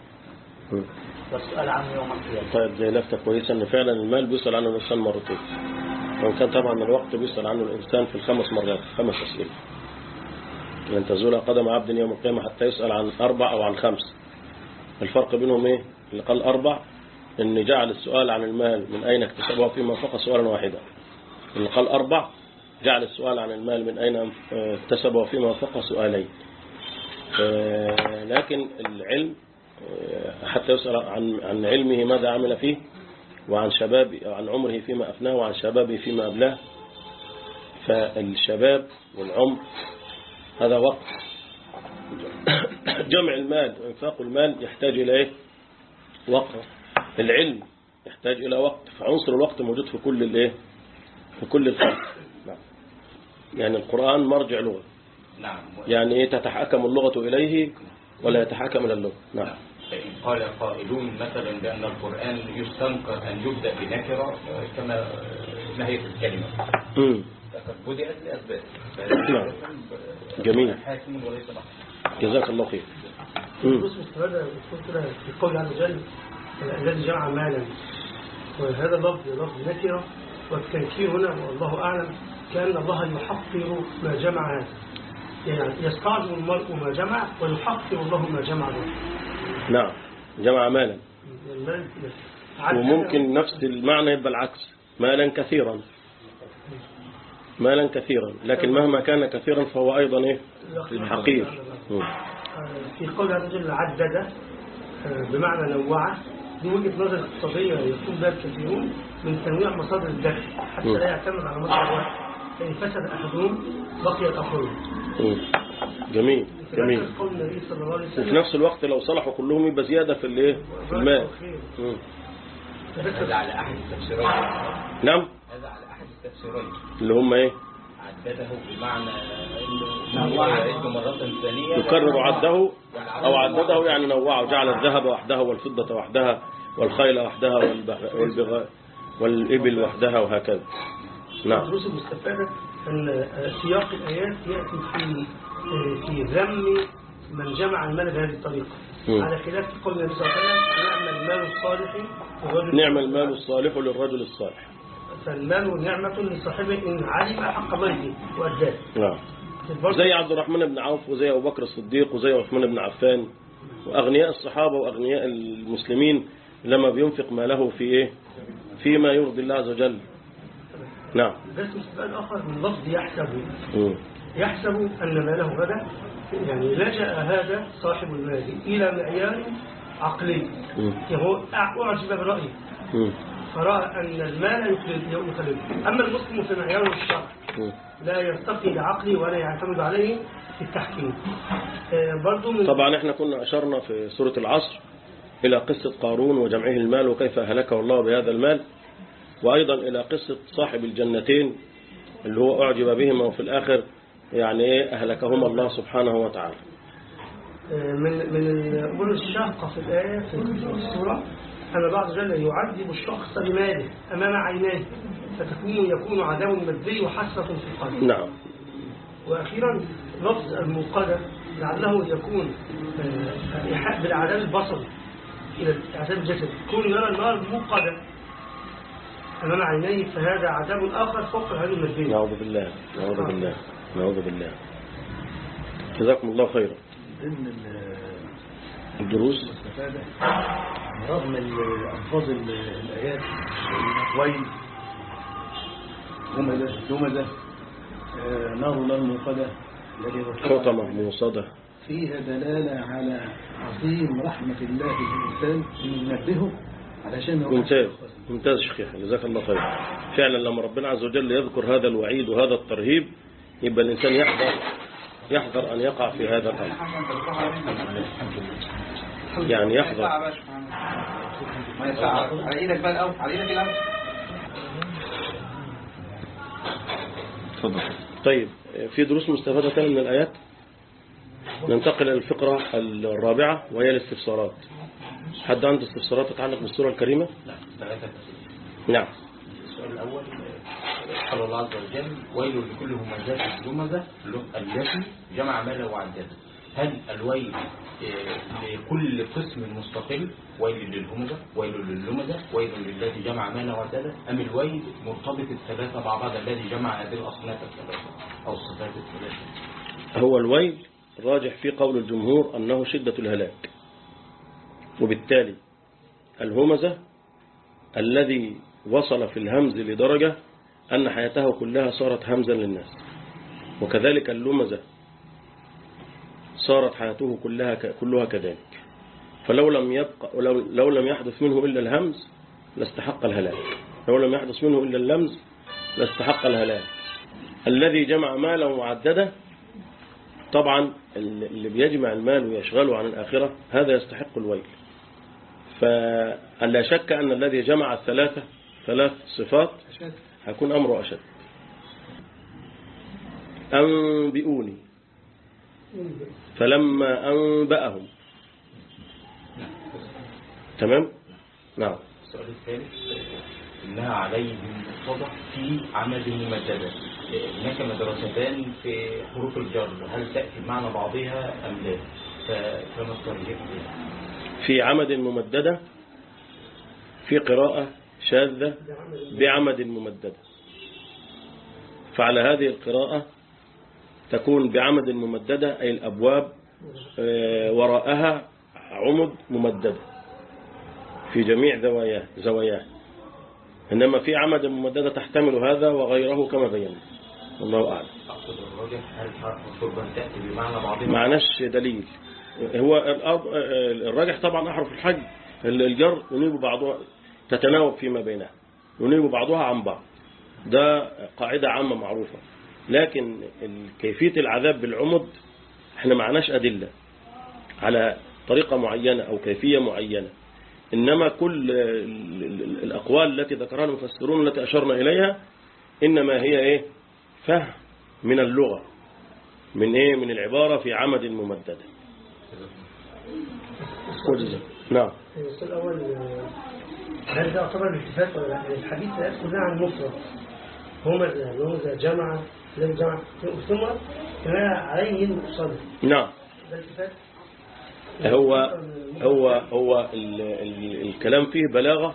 مم. والسؤال عنه يوم القيامة طيب زي لفتة كويسة ان فعلا المال بيسأل عنه الانسان مرتين وان كان طبعا الوقت بيسأل عنه الانسان في الخمس مرات خمس اسئلة لن تزول قدم عبد يوم القيامة حتى يسأل عن اربع او عن خمس الفرق بينهم ايه اللي قال اربع ان جعل السؤال عن المال من اين اكتسبه فيما فوق سؤالا واحدا اللي قال اربع جعل السؤال عن المال من اين اه، اكتسبه فيما فوق سؤالين اه، لكن العلم اه، حتى يسأل عن عن علمه ماذا عمل فيه وعن شباب عن عمره فيما أفناه وعن شبابه فيما أبلاه فالشباب والعمر هذا وقت جمع المال وإنفاق المال يحتاج إلى إيه؟ وقت العلم يحتاج إلى وقت فعنصر الوقت موجود في كل الإيه؟ في كل الخلق نعم. يعني القرآن مرجع لغة نعم يعني إيه تتحكم اللغة إليه ولا يتحكم إلى اللغة نعم فإن قال قائلون مثلا بأن القرآن يستنكر أن يبدأ بنكرة آه، كما آه، نهيت الكلمة مم. فقد بدأت لأسباب نعم. جميل. حاكم وليس بحر جزاك الله خير مم. الدروس مستفادة بتكون كده في قول عز وجل الذي جمع مالا وهذا اللفظ لفظ نكرة والتنكير هنا والله أعلم كأن الله يحقر ما جمع هذا يعني يستعظم المرء ما جمع ويحقر الله ما جمع له نعم جمع مالا المال عدد- وممكن نفس المعنى يبقى العكس مالا كثيرا مالا كثيرا لكن مهما كان كثيرا فهو أيضا إيه حقير مم. في قول عز وجل عدد آه، بمعنى نوعه دي وجهة نظر اقتصادية يقوم بها الكثيرون من تنويع مصادر الدخل حتى لا يعتمد على مصدر واحد فإن فسد أحدهم بقي الآخرون مم. جميل جميل فذلك قول النبي صلى الله عليه وفي وسلم نفس الوقت لو صلحوا كلهم يبقى زيادة في الايه في المال مم. هذا على أحد التفسيرين نعم هذا على أحد التفسيرين اللي هم ايه عدده بمعنى انه هو يعد مرة ثانية يكرر عده او عدده يعني نوعه جعل الذهب وحده والفضة وحدها والخيل وحدها والبغ- والبغاء والإبل وحدها وهكذا نعم الدروس المستفادة أن آه، سياق الآيات يأتي في آه، في ذم من جمع المال بهذه الطريقة مم. على خلاف قول النبي صلى الله عليه وسلم نعم المال الصالح للرجل نعم المال الصالح للرجل الصالح فالمال نعمة لصاحبه إن علم حق ملكه وأداه نعم برضه زي عبد الرحمن بن عوف وزي أبو بكر الصديق وزي عثمان بن عفان وأغنياء الصحابة وأغنياء المسلمين لما بينفق ماله في إيه فيما يرضي الله عز وجل نعم بس مستفاد آخر من لفظ يحسب مم. يحسب أن ماله غدا يعني لجأ هذا صاحب المال إلى معيار عقلي مم. يعني هو أعجب برأيه مم. فرأى أن المال يخلد يخلد أما المسلم في معيار الشرع مم. لا يرتقي لعقله ولا يعتمد عليه في التحكيم آه، برضو من طبعا احنا كنا أشرنا في سورة العصر إلى قصة قارون وجمعه المال وكيف أهلكه الله بهذا المال وأيضا إلى قصة صاحب الجنتين اللي هو أعجب بهما وفي الآخر يعني إيه أهلكهما الله سبحانه وتعالى آه، من من الأمور الشاقة في الآية في السورة أن بعض جل يعذب الشخص بماله أمام عينيه فتكون يكون عذاب مادي وحسرة في القلب نعم وأخيرا لفظ المنقذة لعله يكون آه، إيحاء بالعذاب البصري إلى عذاب الجسد كون يرى النار موقدة أمام عينيه فهذا عذاب آخر فوق هذه المادية نعوذ بالله نعوذ بالله نعوذ بالله جزاكم الله خيرا ضمن ال- الدروس الاستفادة رغم ال- ألفاظ ال- الآيات ويل همزة همزة آه، نار الله الموقدة الذي ذكرها حطمة موصدة فيها دلالة على عظيم رحمة الله بالإنسان إنه ينبهه علشان هو ممتاز ممتاز شيخ جزاك الله خير فعلا لما ربنا عز وجل يذكر هذا الوعيد وهذا الترهيب يبقى الإنسان يحذر يحذر أن يقع في هذا الأمر يعني يحذر ما يسعى على ايدك بقى الاول على ايدك الاول طيب في دروس مستفادة ثانية من الآيات ننتقل إلى الفقرة الرابعة وهي الاستفسارات حد عنده استفسارات تتعلق بالسورة الكريمة لا ثلاثة أسئلة. نعم السؤال الأول قال الله عز وجل ويل لكل همزات همزة التي جمع ماله وعدده هل الويل آه، لكل قسم مستقل ويل للهمزة ويل لللمزة ويل للذي جمع مالا وعددا أم الويل مرتبط الثلاثة مع بعض الذي جمع هذه الأصناف الثلاثة أو الصفات الثلاثة هو الويل راجح في قول الجمهور أنه شدة الهلاك وبالتالي الهمزة الذي وصل في الهمز لدرجة أن حياته كلها صارت همزا للناس وكذلك اللمزة صارت حياته كلها كلها كذلك فلو لم يبقى لو, لو لم يحدث منه إلا الهمز لاستحق الهلاك لو لم يحدث منه إلا اللمز لاستحق الهلاك الذي جمع مالا معددا طبعا اللي بيجمع المال ويشغله عن الآخرة هذا يستحق الويل فلا شك أن الذي جمع الثلاثة ثلاث صفات هيكون أمره أشد أنبئوني فلما أنبأهم تمام نعم السؤال الثالث إنها عليهم مقتضى في عمد ممددة هناك مدرستان في حروف الجر هل تأتي بمعنى بعضها أم لا ف- فما الترجيح فيها في عمد ممددة في قراءة شاذة بعمد ممددة فعلى هذه القراءة تكون بعمد ممددة أي الأبواب آه، وراءها عمد ممددة في جميع زواياه زواياه إنما في عمد ممددة تحتمل هذا وغيره كما بينا والله أعلم أقصد الراجح هل حرف الصربة تأتي بمعنى بعضها معناش دليل هو الأرض الراجح طبعا أحرف الحج الجر ينيب بعضها تتناوب فيما بينها ينيب بعضها عن بعض ده قاعدة عامة معروفة لكن ال- كيفية العذاب بالعمد احنا معناش أدلة على طريقة معينة أو كيفية معينة إنما كل ال- ال- الأقوال التي ذكرها المفسرون التي أشرنا إليها إنما هي إيه فهم من اللغة من إيه من العبارة في عمد ممددة وجزاك. نعم السؤال الأول آه، هل ده يعتبر الالتفات ولا لا؟ يعني الحديث لا يدخل عن المفرد همزة همزة جمع لم جمع ثم كما عليه المقصد نعم ده التفات هو هو هو ال ال الكلام فيه بلاغة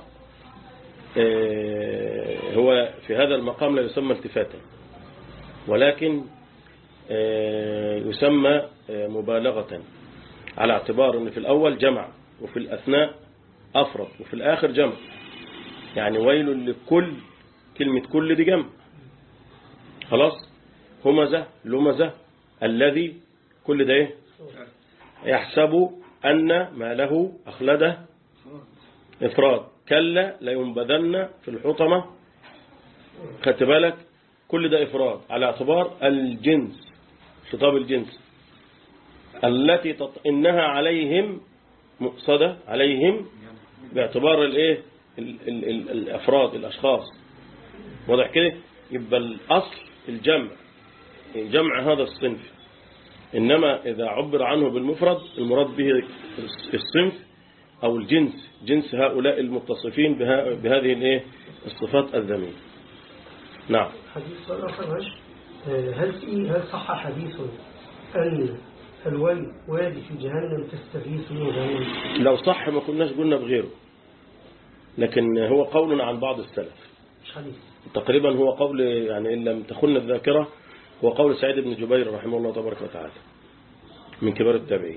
آه، هو في هذا المقام لا يسمى التفاتا ولكن آه، يسمى آه، مبالغة على اعتبار ان في الاول جمع وفي الاثناء افرد وفي الاخر جمع يعني ويل لكل كلمة كل دي جمع خلاص همزة لمزة الذي كل ده ايه يحسب أن ما له أخلده إفراد كلا لينبذن في الحطمة خدت بالك كل ده إفراد على اعتبار الجنس خطاب الجنس التي تطئنها عليهم مقصدة عليهم باعتبار الايه ال- ال- ال- الأفراد الأشخاص واضح كده يبقى الأصل الجمع جمع هذا الصنف إنما إذا عبر عنه بالمفرد المراد به الصنف أو الجنس جنس هؤلاء المتصفين بها بهذه الايه الصفات الذميمة نعم حديث سؤال آخر معلش آه، هل في هل صح حديث أن الويل وادي في جهنم تستغيث منه جهنم لو صح ما كناش قلنا بغيره لكن هو قول عن بعض السلف مش حديث تقريبا هو قول يعني إن لم تخن الذاكرة هو قول سعيد بن جبير رحمه الله تبارك وتعالى من كبار التابعين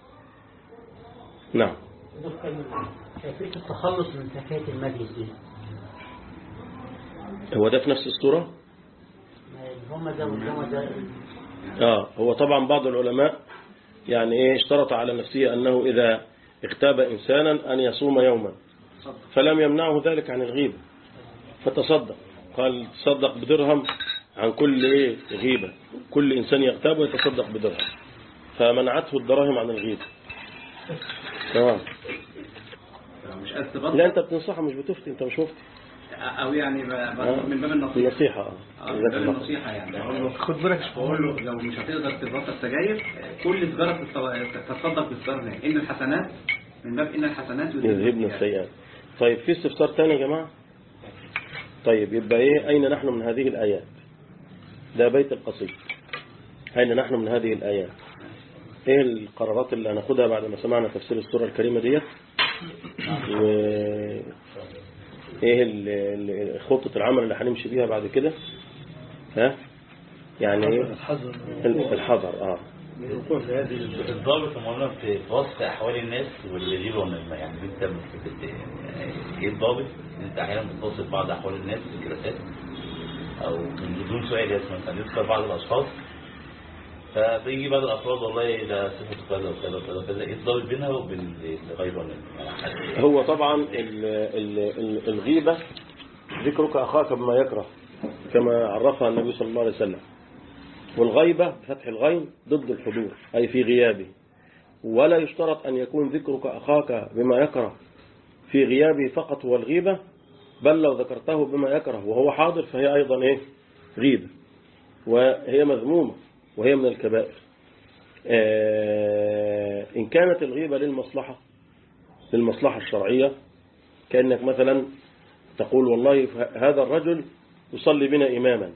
نعم كيفية التخلص من تكات المجلس دي هو ده في نفس الصورة هم ده والجمع ده آه هو طبعا بعض العلماء يعني إيه اشترط على نفسه أنه إذا اغتاب إنسانا أن يصوم يوما فلم يمنعه ذلك عن الغيبة فتصدق قال تصدق بدرهم عن كل إيه غيبة كل إنسان يغتاب ويتصدق بدرهم فمنعته الدراهم عن الغيبة تمام مش قد تبطل لا أنت بتنصحه مش بتفتي أنت مش مفتي او يعني ب- ب- آه. من باب النصيحه النصيحة آه. آه، من جزاك باب الله خير. النصيحه يعني بقول له خد بالك بقول له لو مش هتقدر تبطل سجاير كل سيجاره تتص- تتصدق بالسيجاره دي. ان الحسنات من باب ان الحسنات يذهبن السيئات طيب في استفسار تاني يا جماعة طيب يبقى ايه اين نحن من هذه الآيات ده بيت القصيد أين نحن من هذه الآيات ايه القرارات اللي هناخدها بعد ما سمعنا تفسير السورة الكريمة ديت و ايه ال- ال- خطة العمل اللي هنمشي بيها بعد كده ها يعني ايه الحذر ال- الحذر اه من الوقوع في هذه ال- الضابط مولانا في في وصف احوال الناس واللي يجيبوا من الم- يعني انت بت- بت- ايه الضابط؟ انت احيانا بتوصف بعض احوال الناس في الجلسات او من بدون سؤال يا مثلا يذكر بعض الاشخاص فبيجي بعض الافراد والله ده صفته كذا وكذا وكذا وكذا ايه الضابط بينها وبين اللي غيره من يعني حد- هو طبعا ال- ال- ال- الغيبة ذكرك أخاك بما يكره كما عرفها النبي صلى الله عليه وسلم والغيبة بفتح الغين ضد الحضور أي في غيابه ولا يشترط أن يكون ذكرك أخاك بما يكره في غيابه فقط هو الغيبة بل لو ذكرته بما يكره وهو حاضر فهي أيضا إيه غيبة وهي مذمومة وهي من الكبائر آه، إن كانت الغيبة للمصلحة للمصلحة الشرعية كأنك مثلا تقول والله هذا الرجل يصلي بنا إماما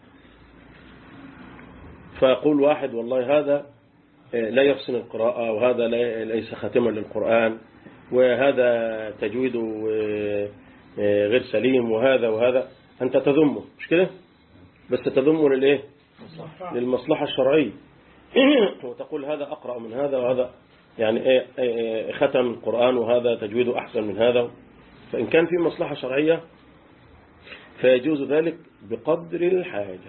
فيقول واحد والله هذا لا يحسن القراءة وهذا لا- ليس خاتما للقرآن وهذا تجويده غير سليم وهذا وهذا أنت تذمه مش كده بس تذمه للإيه للمصلحة الشرعية وتقول هذا أقرأ من هذا وهذا يعني إيه إيه ختم القرآن وهذا تجويده أحسن من هذا فإن كان في مصلحة شرعية فيجوز ذلك بقدر الحاجة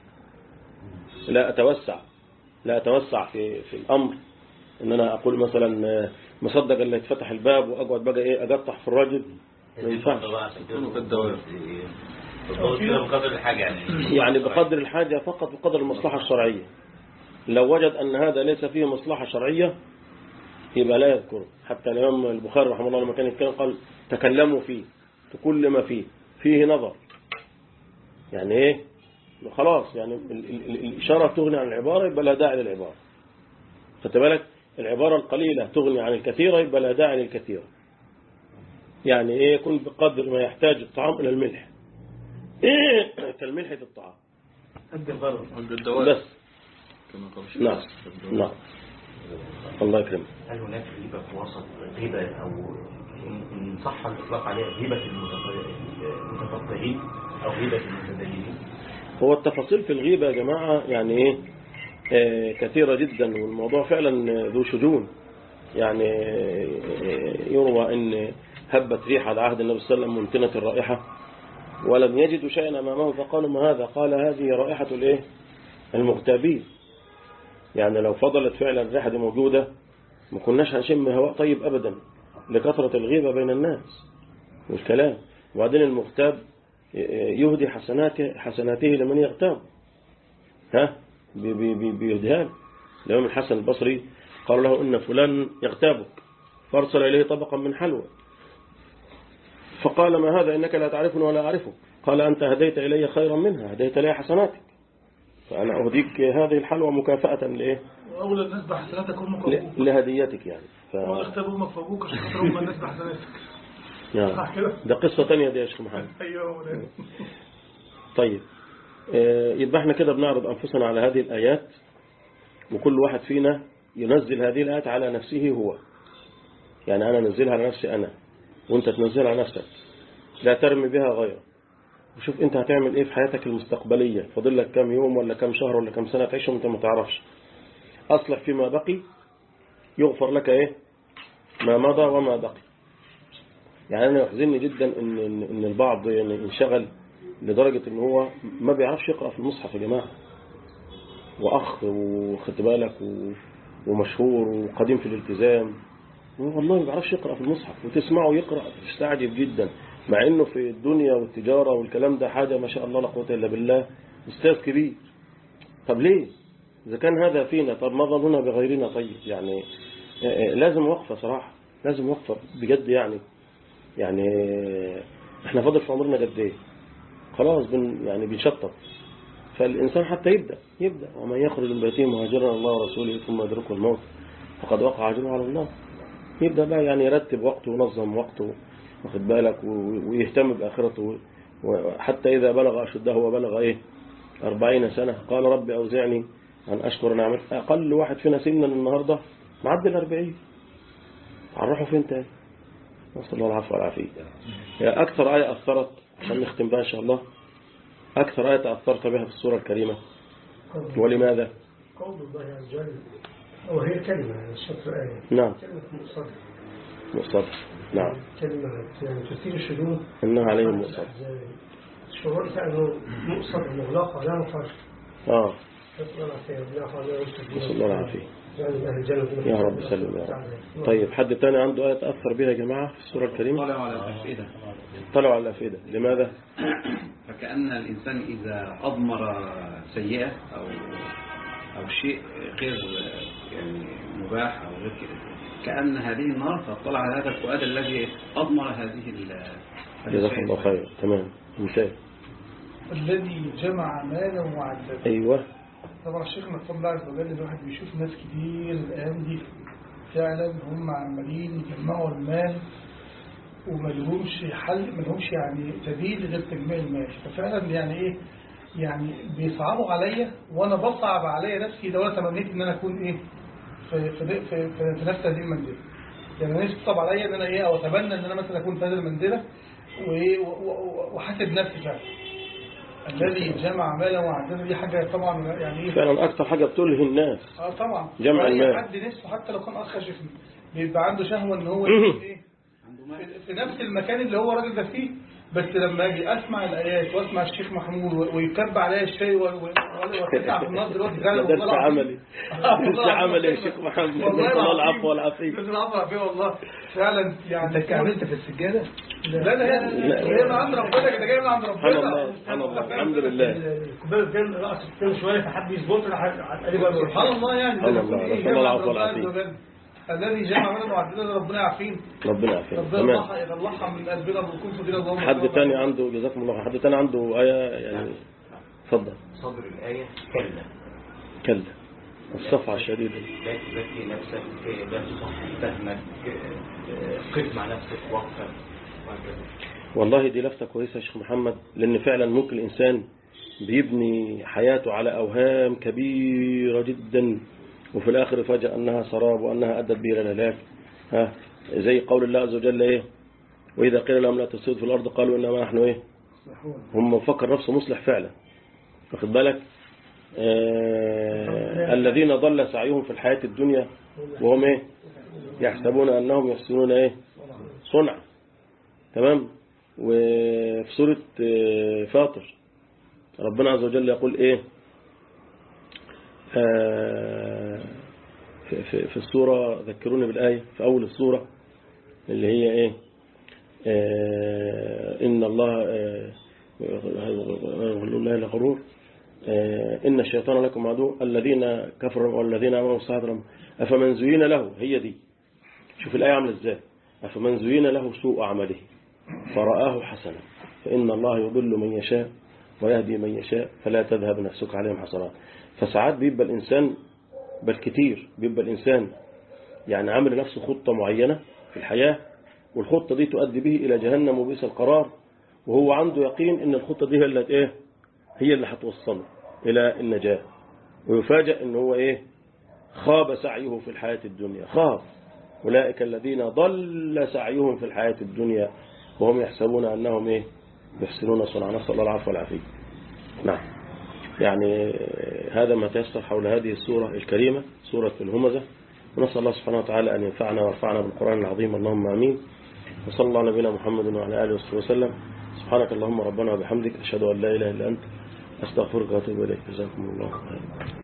لا أتوسع لا أتوسع في في الأمر إن أنا أقول مثلا مصدق اللي يتفتح الباب وأقعد بقى إيه أقطع في الراجل ما ينفعش يكونوا كالدواب الضابط كده بقدر الحاجة يعني يعني بقدر الحاجة فقط بقدر المصلحة الشرعية لو وجد أن هذا ليس فيه مصلحة شرعية يبقى لا يذكره حتى الإمام البخاري رحمه الله لما كان يتكلم قال تكلموا فيه في كل ما فيه فيه نظر يعني إيه خلاص يعني ال- ال- ال- الإشارة تغني عن العبارة يبقى لا داعي للعبارة خدت بالك العبارة القليلة تغني عن الكثيرة يبقى لا داعي للكثيرة يعني إيه يكون بقدر ما يحتاج الطعام إلى الملح كالملح في الطعام قد الغرض بس نعم نعم الله يكرمك هل هناك غيبة في وسط غيبة أو إن- إن صح الإطلاق عليها غيبة المتف- المتفقهين أو غيبة المتدينين؟ هو التفاصيل في الغيبة يا جماعة يعني ايه آه، كثيرة جدا والموضوع فعلا ذو شجون يعني آه، يروى ان هبت ريح على عهد النبي صلى الله عليه وسلم منتنة الرائحة ولم يجدوا شيئا امامه فقالوا ما هذا قال هذه رائحة الايه المغتابين يعني لو فضلت فعلا الريحة دي موجودة ما كناش هنشم هواء طيب ابدا لكثرة الغيبة بين الناس والكلام وبعدين المغتاب يهدي حسناته حسناته لمن يغتاب ها بي- بي- بي- بيهديها له. الإمام الحسن البصري قال له إن فلان يغتابك فارسل إليه طبقا من حلوى فقال ما هذا إنك لا تعرفني ولا أعرفك قال أنت هديت إلي خيرا منها هديت لي حسناتك فأنا أهديك هذه الحلوى مكافأة لإيه واولى الناس بحسناتك امك ل- وابوك لهديتك يعني ف... هو اختار امك وابوك عشان خاطر هم الناس بحسناتك نعم. صح كده ده قصة تانية دي يا شيخ محمد ايوه هو ده. طيب آه، يبقى احنا كده بنعرض أنفسنا على هذه الآيات وكل واحد فينا ينزل هذه الآيات على نفسه هو يعني أنا أنزلها على نفسي أنا وأنت تنزلها على نفسك لا ترمي بها غيرك وشوف أنت هتعمل إيه في حياتك المستقبلية فاضل لك كام يوم ولا كام شهر ولا كام سنة تعيشهم أنت ما تعرفش أصلح فيما بقي يغفر لك إيه ما مضى وما بقي يعني أنا يحزنني جدا إن, إن, إن البعض يعني انشغل لدرجة إن هو ما بيعرفش يقرأ في المصحف يا جماعة وأخ وخد بالك و- ومشهور وقديم في الالتزام والله ما بيعرفش يقرأ في المصحف وتسمعه يقرأ تستعجب جدا مع إنه في الدنيا والتجارة والكلام ده حاجة ما شاء الله لا قوة إلا بالله أستاذ كبير طب ليه إذا كان هذا فينا طب ما ظننا بغيرنا طيب يعني آه، آه، لازم وقفة صراحة لازم وقفة بجد يعني يعني آه، احنا فاضل في عمرنا قد ايه خلاص بن يعني بنشطب فالإنسان حتى يبدأ يبدأ ومن يخرج من بيته مهاجرا الله ورسوله ثم يدركه الموت فقد وقع أجره على الله يبدأ بقى يعني يرتب وقته وينظم وقته واخد بالك و- ويهتم بآخرته وحتى إذا بلغ أشده وبلغ إيه أربعين سنة قال رب أوزعني أن أشكر نعمة أقل واحد فينا سنا النهاردة معدي الأربعين هنروحوا فين تاني نسأل الله العفو والعافية هي أكثر آية أثرت عشان نختم بها إن شاء الله أكثر آية تأثرت بها في السورة الكريمة ولماذا؟ قول الله عز وجل وهي كلمة يعني الشطر آية نعم كلمة مؤصدة مؤصدة نعم كلمة يعني تثير الشذوذ إنها عليهم مؤصدة الشعور كأنه مؤصد مغلقة لا مفر آه نسأل الله العافية بالله خير ويستر نسأل الله العافية يعني أهل الجنة يا رب سلم يا رب طيب حد تاني عنده آية تأثر بها يا جماعة في السورة الكريمة طلعوا على الأفئدة طلعوا على الأفئدة لماذا؟ فكأن الإنسان إذا أضمر سيئة أو أو شيء غير يعني مباح أو غير كده كأن هذه النار تطلع على هذا الفؤاد الذي أضمر هذه ال جزاك الله خير تمام ممتاز الذي جمع مالا وعدده أيوه طبعا الشيخ محفوظ الله عز وجل الواحد بيشوف ناس كتير الأيام دي فعلا هم عمالين يجمعوا المال وملهمش حل ملهمش يعني سبيل غير تجميع المال ففعلا يعني ايه يعني بيصعبوا عليا وانا بصعب عليا نفسي لو انا تمنيت ان انا اكون ايه في في في, في, في نفس هذه المنزله يعني انا نفسي تصعب عليا ان انا ايه او اتمنى ان انا مثلا اكون في هذه المنزله وايه و- و- واحاسب نفسي فعلا الذي جمع مالا وعدده دي حاجه طبعا يعني ايه فعلا أكثر حاجة بتلهي الناس اه طبعا جمع أي المال. حد نفسه حتى لو كان اخ شفنا بيبقى عنده شهوه ان هو يكون ايه في- في نفس المكان اللي هو الراجل ده فيه بس لما اجي اسمع الايات واسمع الشيخ محمود و- ويكب عليا الشاي و- و- واتكع في النار دلوقتي ده فعلا درس والله العظيم. عملي آه، والله درس العظيم. عملي يا شيخ محمد والله نسأل الله العظيم. العفو والعافية نسأل الله العفو والعافية والله فعلا يعني انت كملت في السجادة لا لا لا جاي من عند ربنا كده جاي من عند ربنا سبحان الله سبحان الله الحمد لله الكوبايه كان رأس التاني شوية فحد يظبط على سبحان الله يعني سبحان ده الله، يكون إيه؟ نسأل الله جمع العفو ربنا عز والعافية. وجل. الذي جمع مالا وعدده ربنا يعافينا ربنا يعافيك ربنا تمام يطلعها يطلعها من قلبنا ويكون في دين اللهم حد صل تاني على عنده جزاكم الله خير حد تاني عنده آية يعني اتفضل صدر الآية كلا كلا الصفعة الشديدة لا تزكي نفسك لا تصحح فهمك آه، قف مع نفسك وقفا وهكذا والله دي لفتة كويسة يا شيخ محمد لأن فعلا ممكن الإنسان بيبني حياته على أوهام كبيرة جدا وفي الآخر يفاجأ أنها سراب وأنها أدت به إلى الهلاك ها زي قول الله عز وجل إيه وإذا قيل لهم لا تفسدوا في الأرض قالوا إنما نحن إيه هم مفكر نفسه مصلح فعلا واخد بالك آه الذين ضل سعيهم في الحياة الدنيا وهم إيه يحسبون أنهم يحسنون إيه صنع تمام وفي سورة آه، فاطر ربنا عز وجل يقول ايه آه، في, في, في السورة ذكروني بالآية في أول السورة اللي هي ايه آه، إن الله آه، الله لغرور آه، إن الشيطان لكم عدو الذين كفروا والذين آمنوا الصادر أفمن زين له هي دي شوف الآية عاملة ازاي أفمن زين له سوء عمله فرآه حسنا فإن الله يضل من يشاء ويهدي من يشاء فلا تذهب نفسك عليهم حسرات فساعات بيبقى الإنسان بل كتير بيبقى الإنسان يعني عامل نفسه خطة معينة في الحياة والخطة دي تؤدي به إلى جهنم وبئس القرار وهو عنده يقين إن الخطة دي هي اللي إيه هي اللي هتوصله إلى النجاة ويفاجأ إن هو إيه خاب سعيه في الحياة الدنيا خاب أولئك الذين ضل سعيهم في الحياة الدنيا وهم يحسبون أنهم إيه يحسنون صنعا نسأل الله العفو والعافية نعم يعني هذا ما تيسر حول هذه السورة الكريمة سورة الهمزة ونسأل الله سبحانه وتعالى أن ينفعنا ويرفعنا بالقرآن العظيم اللهم آمين وصلى الله على نبينا محمد وعلى آله وصحبه وسلم سبحانك اللهم ربنا وبحمدك أشهد أن لا إله إلا أنت أستغفرك وأتوب إليك جزاكم الله خيرا